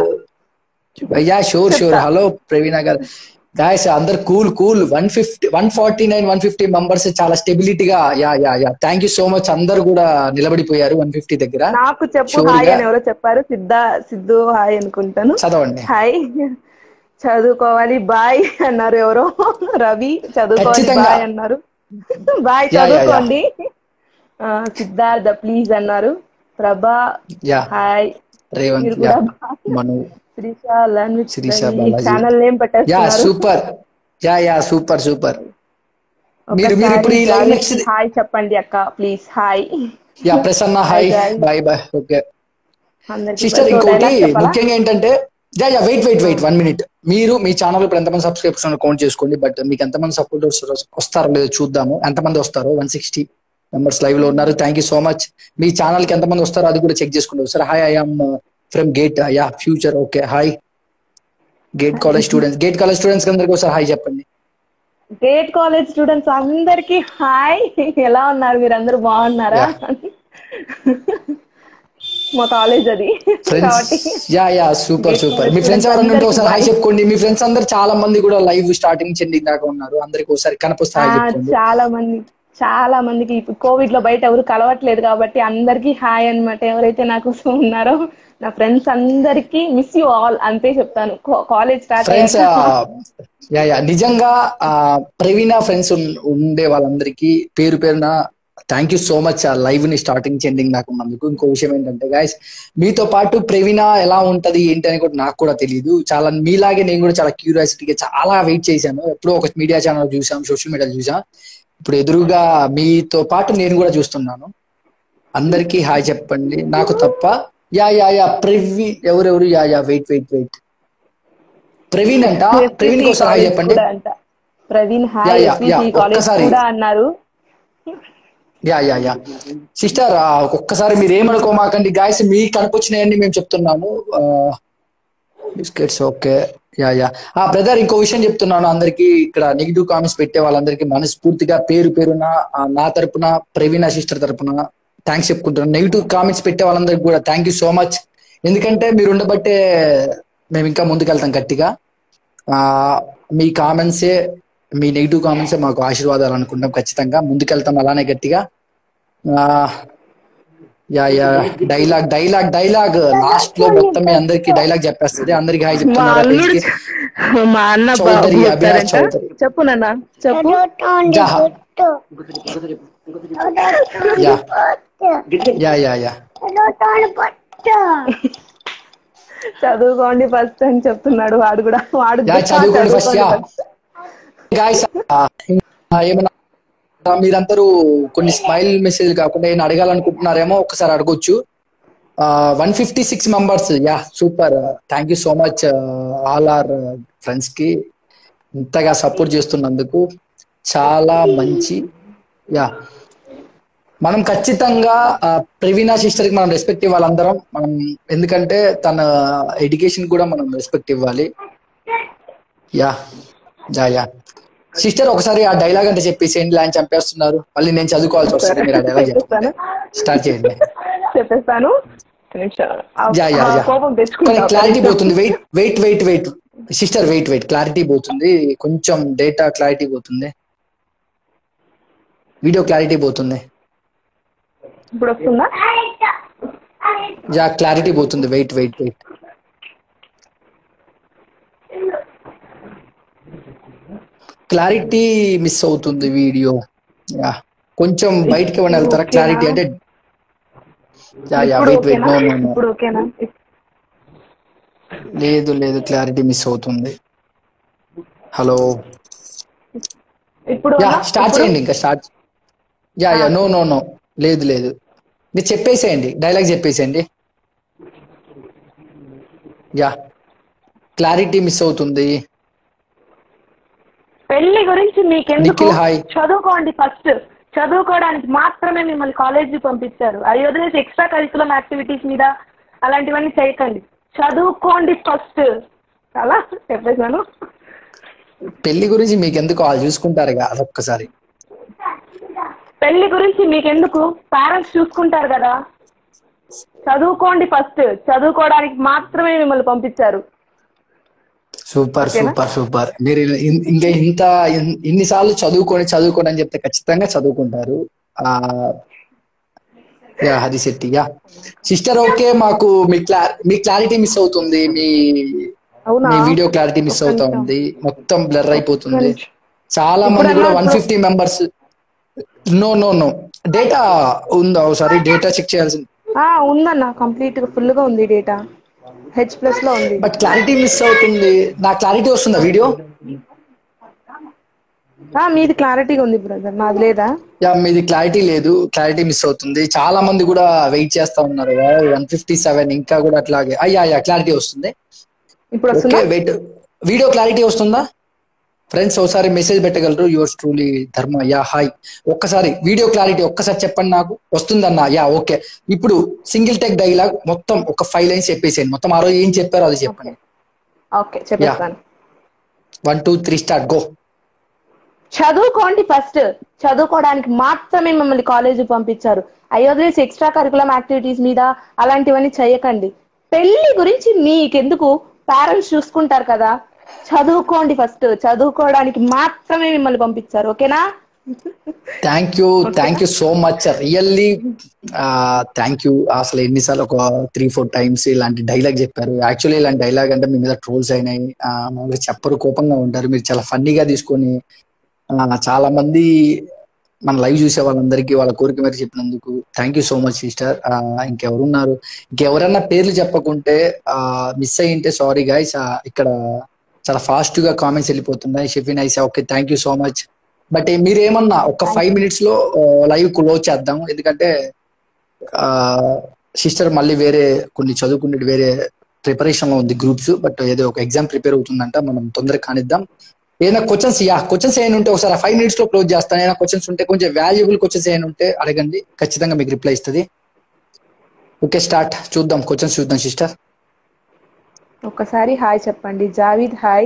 yeah sure sure hello Praveena గారు గాయస్ అందరు cool cool one fifty one forty nine one fifty members చాలా స్టెబిలిటీగా yeah yeah yeah thank you so much అందరు కూడా నిలబడిపోయారు వన్ ఫిఫ్టీ దగ్గర నాకు చెప్పు Sure హాయ్ గా. అని ఎవరో చెప్పారు సిద్ధ సిద్ధు హాయ్ అనుకుంటాను చదవండి హాయ్ చదువుకోవాలి బాయ్ అన్నారు ఎవరో రవి చదువుకోవాలి ఖచ్చితంగా. బాయ్ అన్నారు బాయ్ యా, యా, యా. చదువుకోండి ఆ, సిద్ధార్థ ప్లీజ్ అన్నారు ప్రభా యా హాయ్ రేవంత్ మీరు యా కూడా Manu Sirisha learn with Sirisha Balaji. Channel name yeah పెట్టేస్తున్నారు super yeah yeah super super మీరు మీరు ఇప్పుడు ఈ లైవ్ నెక్స్ట్ హాయ్ చెప్పండి అక్క please hi yeah Prasanna hi Hi, guys. Bye bye okay అందరికీ సిస్టర్ సో ఇంకోటి dialogue చెప్పాలా? ముఖ్యంగా ఏంటంటే yeah yeah wait wait wait one minute మీరు మీ ఛానల్ ఇప్పుడు ఎంతమంది సబ్స్క్రైబర్స్ కౌంట్ చేసుకోండి బట్ మీకు ఎంతమంది సపోర్టర్స్ వస్తారో లేదో చూద్దాము ఎంతమంది వస్తారో వన్ సిక్స్టీ మెంబర్స్ లైవ్ లో ఉన్నారు థ్యాంక్ యూ సో మచ్ మీ ఛానల్ కి ఎంతమంది వస్తారో అది కూడా చెక్ చేసుకోండి sir hi I'm from gate yeah future okay hi gate college students gate college students అందరికీ ఒకసారి హాయ్ చెప్పండి గ్రేట్ కాలేజ్ స్టూడెంట్స్ అందరికి హాయ్ ఎలా ఉన్నారు మీరు అందరూ బాగున్నారా మా కాలేజ్ అది కాబట్టి friends yeah yeah super Great super మీ college ఫ్రెండ్స్ ఎవరైనా ఉంటే అందరికీ ఒకసారి హాయ్ bye. చెప్పుకోండి మీ ఫ్రెండ్స్ అందరు చాలా మంది కూడా లైవ్ స్టార్టింగ్ చెందింగ్ దాకా ఉన్నారు అందరికి ఒకసారి కనపొస్తే ఆ, హాయ్ చెప్పుకోండి చాలా మంది చాలా మందికి ఇప్పుడు కోవిడ్ లో బయట ఎవరు కలవట్లేదు కాబట్టి అందరికి హాయ్ అన్నమాట ఎవరైతే నా కోసం ఉన్నారో నా ఫ్రెండ్స్ అందరికి మిస్ యూ ఆల్ అంతే చెప్తాను college start friends yeah yeah నిజంగా ఆ, ప్రవీణ ఫ్రెండ్స్ ఉండే వాళ్ళందరికీ పేరు పేరున థ్యాంక్ యూ సో మచ్ ఆ లైవ్ ని స్టార్టింగ్ చెండింగ్ నాకు ఉన్నందుకు ఇంకో విషయం ఏంటంటే గాయస్ మీతో పాటు ప్రవీణ ఎలా ఉంటది ఏంటి అని కూడా నాకు కూడా తెలియదు చాలా మీలాగే నేను కూడా చాలా క్యూరియాసిటీగా చాలా వెయిట్ చేశాను ఎప్పుడో ఒక మీడియా ఛానల్ చూసాం సోషల్ మీడియా చూసాం ఇప్పుడు ఎదురుగా మీతో పాటు నేను కూడా చూస్తున్నాను అందరికీ హాయ్ చెప్పండి నాకు తప్ప యా యా యా ప్రవీ ఎవరెవరు yeah yeah wait wait wait Praveen అంట ప్రవీణ్ కోసం హాయ్ చెప్పండి అంట Praveen yeah, hi yeah, yeah, SVC college ఒక్కసారి. కూడా అన్నారు యా యా యా సిస్టర్ ఒక్కసారి మీరు ఏమనుకోమాకండి గాయస్ మీ కనిపించినాయని మేము చెప్తున్నాము బిస్కెట్స్ ఓకే యా యా ఆ బ్రదర్ ఇంకో విషయం చెప్తున్నాను అందరికి ఇక్కడ నెగిటివ్ కామెంట్స్ పెట్టే వాళ్ళందరికీ మనస్ఫూర్తిగా పేరు పేరున ఆ, నా తరపున ప్రవీణ సిస్టర్ తరపున థ్యాంక్స్ చెప్పుకుంటున్నాను నెగిటివ్ కామెంట్స్ పెట్టే వాళ్ళందరికీ కూడా థ్యాంక్ యూ సో మచ్ ఎందుకంటే మీరు ఉండబట్టే మేము ఇంకా ముందుకెళ్తాం గట్టిగా ఆ మీ కామెంట్సే మీ నెగిటివ్ కామెంట్సే మాకు ఆశీర్వాదాలు అనుకుంటాం ఖచ్చితంగా ముందుకెళ్తాం అలానే గట్టిగా ఆ, yeah yeah dialogue dialogue dialogue last లో మొత్తం మీ అందరికి డైలాగ్ చెప్పేస్తుంది అందరికి హాయ్ మా చెప్తున్నారు అల్లుడు మా అన్న చౌదరి, బాబు అభిలాష్ చెప్తారంట. చౌదరి. చెప్పు నాన్న చెప్పు జహా యా యా యా యా చదువుకోండి ఫస్ట్ అని చెప్తున్నాడు వాడు కూడా వాడు యా కూడా చదువుకోండి ఫస్ట్ యా first. గాయస్ ఏమన్నా మీరందరూ కొన్ని స్మైల్ మెసేజ్ కాకుండా ఏమైనా అడగాలనుకుంటున్నారేమో ఒకసారి అడగొచ్చు one fifty six members yeah super thank you so much all are friends కి ఇంతగా సపోర్ట్ చేస్తున్నందుకు చాలా మంచి యా మనం ఖచ్చితంగా ఆ, ప్రవీణ సిస్టర్ కి మనం రెస్పెక్ట్ ఇవ్వాలి అందరం మనం ఎందుకంటే తన ఎడ్యుకేషన్ కూడా మనం రెస్పెక్ట్ ఇవ్వాలి యా యా యా సిస్టర్ ఒకసారి ఆ డైలాగ్ అంటే చెప్పేసేయండి ల్యాండ్ చంపేస్తున్నారు మళ్ళీ నేను చదువుకోవాల్సి వస్తుంది మీరు ఆ డైలాగ్ చెప్పండి స్టార్ట్ చేయండి చెప్పేస్తాను ఒక్క నిమిషం. ఆ- యా యా ఆ యా కోపం కానీ తెచ్చుకుంటా క్లారిటీ పోతుంది wait wait wait wait sister wait wait clarity పోతుంది కొంచెం డేటా క్లారిటీ పోతుంది వీడియో క్లారిటీ పోతుంది ఇప్పుడు వస్తుందా యా క్లారిటీ పోతుంది wait wait wait clarity miss అవుతుంది వీడియో యా కొంచెం బయటికి ఏమైనా వెళ్తారా క్లారిటీ అంటే యా యా ఇప్పుడు వెయిట్ వెయిట్ ఓకేనా నో నో నో ఇప్పుడు ఓకేనా లేదు లేదు క్లారిటీ మిస్ అవుతుంది హలో ఇప్పుడు యా ఉందా? స్టార్ట్ ఇప్పుడు? చేయండి ఇంకా start yeah yeah no no no లేదు లేదు మీరు చెప్పేసేయండి డైలాగ్ చెప్పేసేయండి యా క్లారిటీ మిస్ అవుతుంది పెళ్లి గురించి మీకెందుకు నిఖిల్ హాయ్. చదువుకోండి ఫస్ట్ చదువుకోవడానికి మాత్రమే మిమ్మల్ని కాలేజీ పంపించారు అవి వదిలేసి ఎక్స్ట్రా కరికులం యాక్టివిటీస్ మీద అలాంటివన్నీ చేయకండి చదువుకోండి ఫస్ట్ అలా చెప్పేసాను పెళ్లి గురించి మీకు ఎందుకు వాళ్ళు చూసుకుంటారుగా అదొక్కసారి పెళ్లి గురించి మీకెందుకు పేరెంట్స్ చూసుకుంటారు కదా చదువుకోండి ఫస్ట్ చదువుకోవడానికి మాత్రమే మిమ్మల్ని పంపించారు సూపర్ సూపర్ సూపర్ మీరు ఇన్- ఇంకా ఇంత ఇన్- ఇన్నిసార్లు చదువుకొని చదువుకోండి అని చెప్తే ఖచ్చితంగా చదువుకుంటారు ఆ yeah Hari Shetty yeah sister okay మాకు మీ క్లా మీ క్లారిటీ మిస్ అవుతుంది మీ అవునా మీ వీడియో క్లారిటీ మిస్ ఒక్క అవుతా నిమిషం. ఉంది మొత్తం బ్లర్ అయిపోతుంది నిమిషం. చాలా ఇప్పుడు మంది కూడా ఎలా one fifty members no no no data ఉందా ఒకసారి డేటా చెక్ చేయాల్సింది ఆ ఉందన్న కంప్లీట్ గా ఫుల్ గా ఉంది డేటా హెచ్ ప్లస్ లో ఉంది బట్ క్లారిటీ మిస్ అవుతుంది నా క్లారిటీ వస్తుందా వీడియో ఆ మీది క్లారిటీగా ఉంది బ్రదర్ నాది లేదా యా మీది క్లారిటీ లేదు క్లారిటీ మిస్ అవుతుంది చాలా మంది కూడా వెయిట్ చేస్తా ఉన్నారు వన్ ఫిఫ్టీ సెవెన్ ఇంకా కూడా అట్లాగే అయ్యా యా క్లారిటీ వస్తుంది ఇప్పుడు ఓకే వస్తుందా వెయిట్ వీడియో క్లారిటీ వస్తుందా ఫ్రెండ్స్ ఒకసారి మెసేజ్ పెట్టగలరు yours truly Dharma yeah hi ఒక్కసారి వీడియో క్లారిటీ ఒక్కసారి చెప్పండి నాకు వస్తుందన్నా యా ఓకే ఇప్పుడు సింగిల్ టెక్ డైలాగ్ మొత్తం ఒక ఫైవ్ లైన్స్ చెప్పేసేయండి మొత్తం ఆ రోజు ఏం చెప్పారో అది చెప్పండి ఓకే చెప్పేస్తాను one two three start go చదువుకోండి ఫస్ట్ చదువుకోవడానికి మాత్రమే మిమ్మల్ని కాలేజీ పంపించారు అయోధ్యస్ ఎక్స్ట్రా కరికులం యాక్టివిటీస్ మీద అలాంటివన్నీ చేయకండి పెళ్లి గురించి మీకెందుకు పేరెంట్స్ చూసుకుంటారు కదా చదువుకోండి ఫస్ట్ చదువుకోవడానికి మాత్రమే మిమ్మల్ని పంపించారు ఓకేనా thank you thank you so much really thank you అసలు ఎన్నిసార్లు ఒక త్రీ ఫోర్ టైమ్స్ ఇలాంటి డైలాగ్ చెప్పారు యాక్చువల్లీ ఇలాంటి డైలాగ్ అంటే మీ మీద ట్రోల్స్ అయినాయి ఆ, మామూలుగా చెప్పరు కోపంగా ఉంటారు మీరు చాలా ఫన్నీగా తీసుకొని ఆ, చాలా మంది మన లైవ్ చూసే వాళ్ళందరికీ వాళ్ళ కోరిక మీరు చెప్పినందుకు thank you so much sister ఇంకెవరున్నారు ఇంకెవరన్నా పేర్లు చెప్పకుంటే మిస్ అయ్యి ఉంటే సారీ గాయస్ ఇక్కడ చాలా ఫాస్ట్ గా కామెంట్స్ వెళ్ళిపోతున్నాయి షెఫిన్ ఐసా okay thank you so much but మీరేమన్నా ఒక ఫైవ్ మినిట్స్ లో లైవ్ క్లోజ్ చేద్దాం ఎందుకంటే సిస్టర్ మళ్ళీ వేరే కొన్ని చదువుకునే వేరే ప్రిపరేషన్ లో ఉంది గ్రూప్స్ బట్ ఏదో ఒక ఎగ్జామ్ ప్రిపేర్ అవుతుందంట మనం తొందరగా కానిద్దాం ఏదైనా క్వశ్చన్స్ యా క్వశ్చన్స్ ఏమైనా ఉంటే ఒకసారి ఫైవ్ మినిట్స్ లో క్లోజ్ చేస్తాను ఏదైనా క్వశ్చన్స్ ఉంటే కొంచెం వాల్యుబుల్ క్వశ్చన్స్ ఏమైనా ఉంటే అడగండి ఖచ్చితంగా మీకు రిప్లై ఇస్తుంది ఓకే స్టార్ట్ చూద్దాం క్వశ్చన్స్ చూద్దాం సిస్టర్ ఒక్కసారి హాయ్ చెప్పండి జావీద్ హాయ్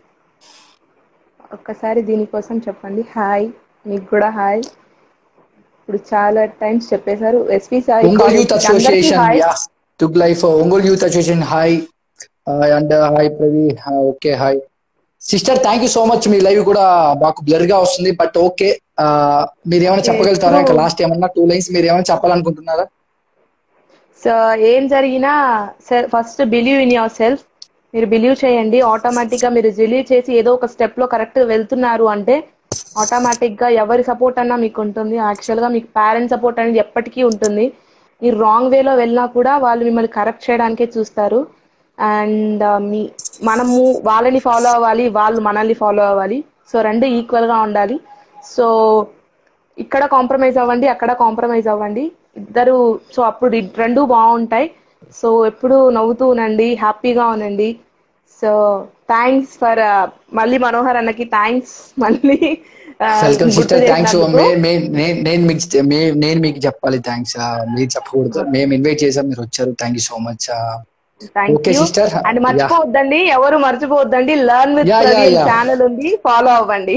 ఒక్కసారి దీనికోసం చెప్పండి హాయ్ మీకు కూడా హాయ్ ఇప్పుడు చాలా టైమ్స్ చెప్పేశారు ఎస్పీ సాయి ఒంగోలు యూత్ అందరికీ అసోసియేషన్ హాయ్ యా టుక్ life Ongole youth association hi and hi Pravi okay hi sister thank you so much మీ లైవ్ కూడా మాకు బ్లర్ గా వస్తుంది బట్ ఓకే మీరు ఏమైనా చెప్పగలుగుతారా ఇంకా లాస్ట్ ఏమన్నా టూ లైన్స్ మీరు ఏమైనా చెప్పాలనుకుంటున్నారా సో ఏం జరిగినా first believe in yourself మీరు బిలీవ్ చేయండి ఆటోమేటిక్ గా మీరు బిలీవ్ చేసి ఏదో ఒక స్టెప్ లో కరెక్ట్ వెళ్తున్నారు అంటే ఆటోమేటిక్ గా ఎవరి సపోర్ట్ అన్నా మీకు ఉంటుంది యాక్చువల్ గా మీకు పేరెంట్స్ సపోర్ట్ అనేది ఎప్పటికీ ఉంటుంది మీరు రాంగ్ వేలో వెళ్ళినా కూడా వాళ్ళు మిమ్మల్ని కరెక్ట్ చేయడానికే చూస్తారు అండ్ మీ మనము వాళ్ళని ఫాలో అవ్వాలి వాళ్ళు మనల్ని ఫాలో అవ్వాలి సో రెండు ఈక్వల్ గా ఉండాలి సో ఇక్కడ కాంప్రమైజ్ అవ్వండి అక్కడ కాంప్రమైజ్ అవ్వండి ఇద్దరు సో అప్పుడు ఇ- రెండు బాగుంటాయి సో ఎప్పుడు నవ్వుతూ ఉండండి హ్యాపీగా ఉండండి సో థ్యాంక్స్ ఫర్ మళ్ళీ మనోహర్ అన్నకి థ్యాంక్స్ మళ్ళీ ఆ, వెల్కమ్ గుర్తు సిస్టర్ థ్యాంక్స్ చేసినందుకు. నేను మీకు మే- నేను మీకు చెప్పాలి థ్యాంక్స్ మీరు చెప్పకూడదు మేము ఇన్వైట్ చేసాం మీరు వచ్చారు thank you so much thank okay you sister and మర్చిపోవద్దండి ఎవరు మర్చిపోవద్దండి learn with Yeah, yeah, yeah. Channel ఉంది ఫాలో అవ్వండి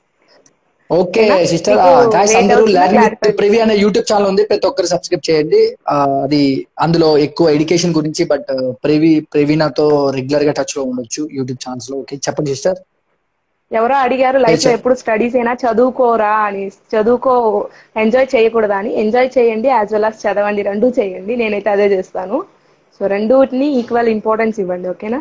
ఓకే ఓకేనా? సిస్టర్ మీకు గాయస్ ఏ అందరూ doubts ఉన్నా లర్న్ విత్ clarify ప్రివి అనే యూట్యూబ్ ఛానల్ ఉంది ప్రతి ఒక్కరు సబ్స్క్రైబ్ చేయండి ఆ, అది అందులో ఎక్కువ ఎడ్యుకేషన్ గురించి బట్ ప్రివి ప్రవీణతో రెగ్యులర్ గా టచ్ లో ఉండొచ్చు యూట్యూబ్ ఛానల్స్ లో ఓకే చెప్పండి సిస్టర్ ఎవరో అడిగారు లైఫ్ లో చెప్పు. ఎప్పుడు స్టడీస్ అయినా చదువుకోరా అని చదువుకో ఎంజాయ్ చేయకూడదా అని ఎంజాయ్ చేయండి యాజ్ వెల్ as చదవండి రెండు చేయండి నేనైతే అదే చేస్తాను సో రెండుని ఈక్వల్ ఇంపార్టెన్స్ ఇవ్వండి ఓకేనా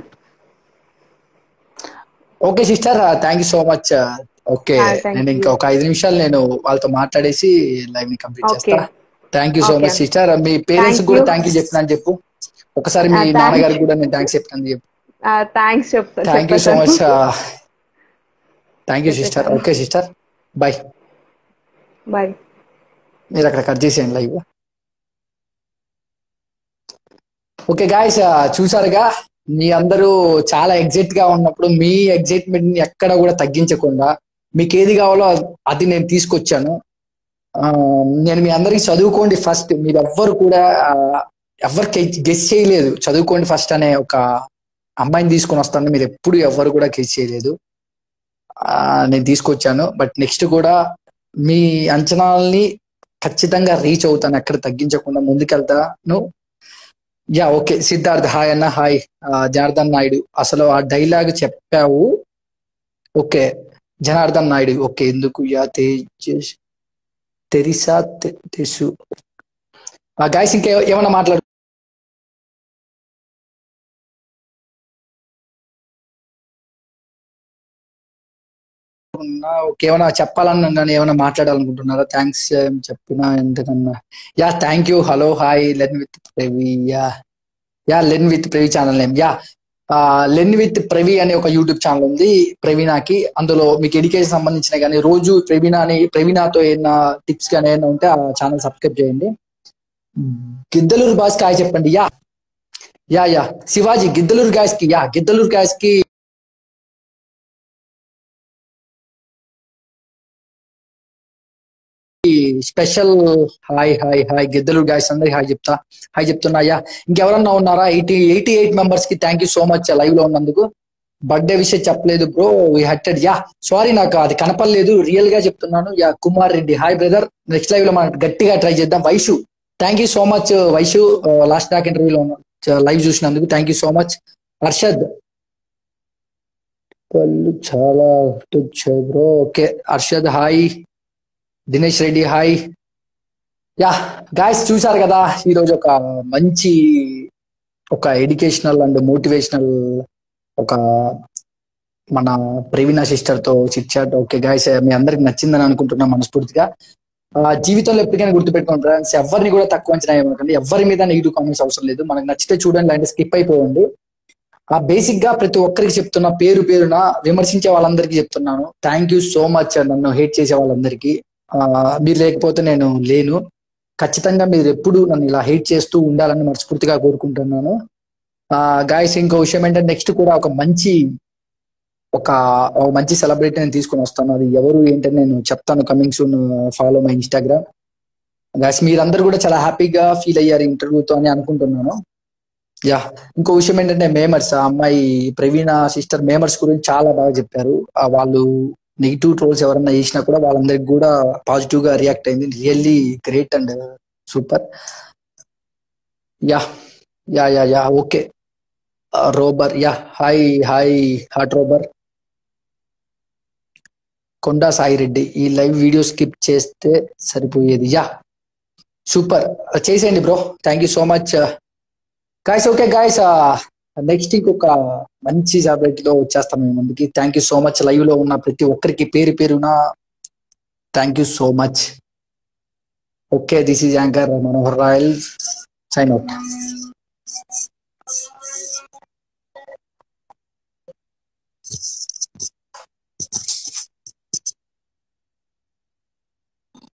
okay sister thank you so much okay Ah, thank నేను ఇంకా ఒక ఐదు నిమిషాలు నేను వాళ్ళతో మాట్లాడేసి లైవ్ ని కంప్లీట్ Okay. చేస్తా thank you so Okay. Much sister మీ పేరెంట్స్ Thank కూడా you. థ్యాంక్ యూ చెప్పినాను చెప్పు ఒకసారి మీ Ah, thank- నాన్నగారికి కూడా నేను థ్యాంక్స్ చెప్తాను చెప్పు థ్యాంక్స్ చెప్తా థ్యాంక్ యూ సో మచ్ చెప్పేసాను thank you sister okay sister bye bye మీరు అక్కడ కట్ చేసేయండి లైవ్ ఓకే గాయస్ చూసారుగా మీ అందరూ చాలా ఎగ్జైట్ గా ఉన్నప్పుడు మీ ఎగ్జైట్మెంట్ ని ఎక్కడ కూడా తగ్గించకుండా మీకు ఏది కావాలో అది- అది నేను తీసుకొచ్చాను ఆ, నేను మీ అందరికి చదువుకోండి ఫస్ట్ మీరు ఎవ్వరు కూడా ఆ, ఎవ్వరు గెస్ చేయలేదు చదువుకోండి ఫస్ట్ అనే ఒక అమ్మాయిని తీసుకొని వస్తాను మీరు ఎప్పుడు ఎవ్వరు కూడా గెస్ చేయలేదు ఆ, నేను తీసుకొచ్చాను బట్ నెక్స్ట్ కూడా మీ అంచనాలని ఖచ్చితంగా రీచ్ అవుతాను ఎక్కడ తగ్గించకుండా ముందుకెళ్తాను యా ఓకే సిద్ధార్థ్ హాయ్ అన్న హాయ్ ఆ, జనార్దన్ నాయుడు అసలు ఆ డైలాగ్ చెప్పావు ఓకే జనార్దన్ నాయుడు ఓకే ఎందుకు యా తేజస్ తెరిసా తె- తెసు గాయస్ ఇంకా ఏమైనా మాట్లాడు ఉన్నా, ఓకే ఏమైనా చెప్పాలన్నా కానీ ఏమైనా మాట్లాడాలనుకుంటున్నారా థ్యాంక్స్ చెప్పినా ఎందుకన్నా yeah thank you hello hi learn with Pravi yeah yeah learn with Pravi channel name yeah learn with Pravi అనే ఒక యూట్యూబ్ ఛానల్ ఉంది ప్రవీణాకి అందులో మీకు ఎడ్యుకేషన్ సంబంధించిన కానీ రోజు ప్రవీణ అని ప్రవీణతో ఏమైనా టిప్స్ కానీ ఏమైనా ఉంటే ఆ ఛానల్ సబ్స్క్రైబ్ చేయండి గిద్దలూరు బాస్ కి హాయ్ చెప్పండి yeah yeah yeah Shivaji Giddalur guys కి యా గిద్దలూరు గాయస్ కి special hi hi hi Giddalur guys అందరికి హాయ్ చెప్తా హాయ్ చెప్తున్నా అయ్యా ఇంకెవరన్నా ఉన్నారా ఎయిటీ ఎయిటీ ఎయిట్ మెంబర్స్ కి thank you so much live లో ఉన్నందుకు బర్త్డే విషయం చెప్పలేదు బ్రో వీ హట్టెడ్ యా సారీ నాకు అది కనపడలేదు రియల్ గా చెప్తున్నాను yeah Kumar Reddy hi brother next live లో మనం గట్టిగా ట్రై చేద్దాం Vaishu thank you so much Vaishu last దాకా ఇంటర్వ్యూలో లైవ్ చూసినందుకు thank you so much Harshad పళ్ళు చాలా వచ్చాయి bro okay Harshad hi Dinesh Reddy hi yeah guys చూసారు కదా ఈరోజు ఒక మంచి ఒక ఎడ్యుకేషనల్ అండ్ మోటివేషనల్ ఒక మన ప్రవీణ సిస్టర్ తో చిట్ చాట్ ఓకే గాయస్ మీ అందరికి నచ్చిందని అనుకుంటున్నాం మనస్ఫూర్తిగా ఆ, జీవితంలో ఎప్పటికైనా గుర్తుపెట్టుకోండి ఫ్రెండ్స్ ఎవరిని కూడా తక్కువ అంచనా ఇవ్వకండి ఎవరి మీద నెగిటివ్ కామెంట్స్ అవసరం లేదు మనకు నచ్చితే చూడండి అంటే స్కిప్ అయిపోవండి ఆ బేసిక్ గా ప్రతి ఒక్కరికి చెప్తున్నా పేరు పేరున విమర్శించే వాళ్ళందరికీ చెప్తున్నాను థ్యాంక్ యూ సో మచ్ నన్ను హేట్ చేసే వాళ్ళందరికీ ఆ, మీరు లేకపోతే నేను లేను ఖచ్చితంగా మీరు ఎప్పుడు నన్ను ఇలా హేట్ చేస్తూ ఉండాలని మనస్ఫూర్తిగా కోరుకుంటున్నాను గాయస్ ఇంకో విషయం ఏంటంటే నెక్స్ట్ కూడా ఒక మంచి ఒక ఒక మంచి సెలబ్రిటీ నేను తీసుకొని వస్తాను అది ఎవరు ఏంటని నేను చెప్తాను coming soon follow my Instagram guys మీరందరూ కూడా చాలా హ్యాపీగా ఫీల్ అయ్యారు ఇంటర్వ్యూతో అని అనుకుంటున్నాను యా ఇంకో విషయం ఏంటంటే మేమర్స్ ఆ అమ్మాయి ప్రవీణ సిస్టర్ మేమర్స్ గురించి చాలా బాగా చెప్పారు ఆ వాళ్ళు నెగిటివ్ ట్రోల్స్ ఎవరన్నా చేసినా కూడా వాళ్ళందరికి కూడా పాజిటివ్ గా రియాక్ట్ అయింది really great and super yeah yeah yeah yeah okay రోబర్ యా హాయ్ హాయ్ హాట్ రోబర్ కొండా సాయిరెడ్డి ఈ లైవ్ వీడియో స్కిప్ చేస్తే సరిపోయేది యా సూపర్ చేసేయండి bro thank you so much guys okay guys next ఇంకొక మంచి సెలబ్రిటీ లో వచ్చేస్తాం మేము ముందుకి thank you so much live లో ఉన్న ప్రతి ఒక్కరికి పేరు పేరున thank you so much okay this is anchor Manohar Royal sign out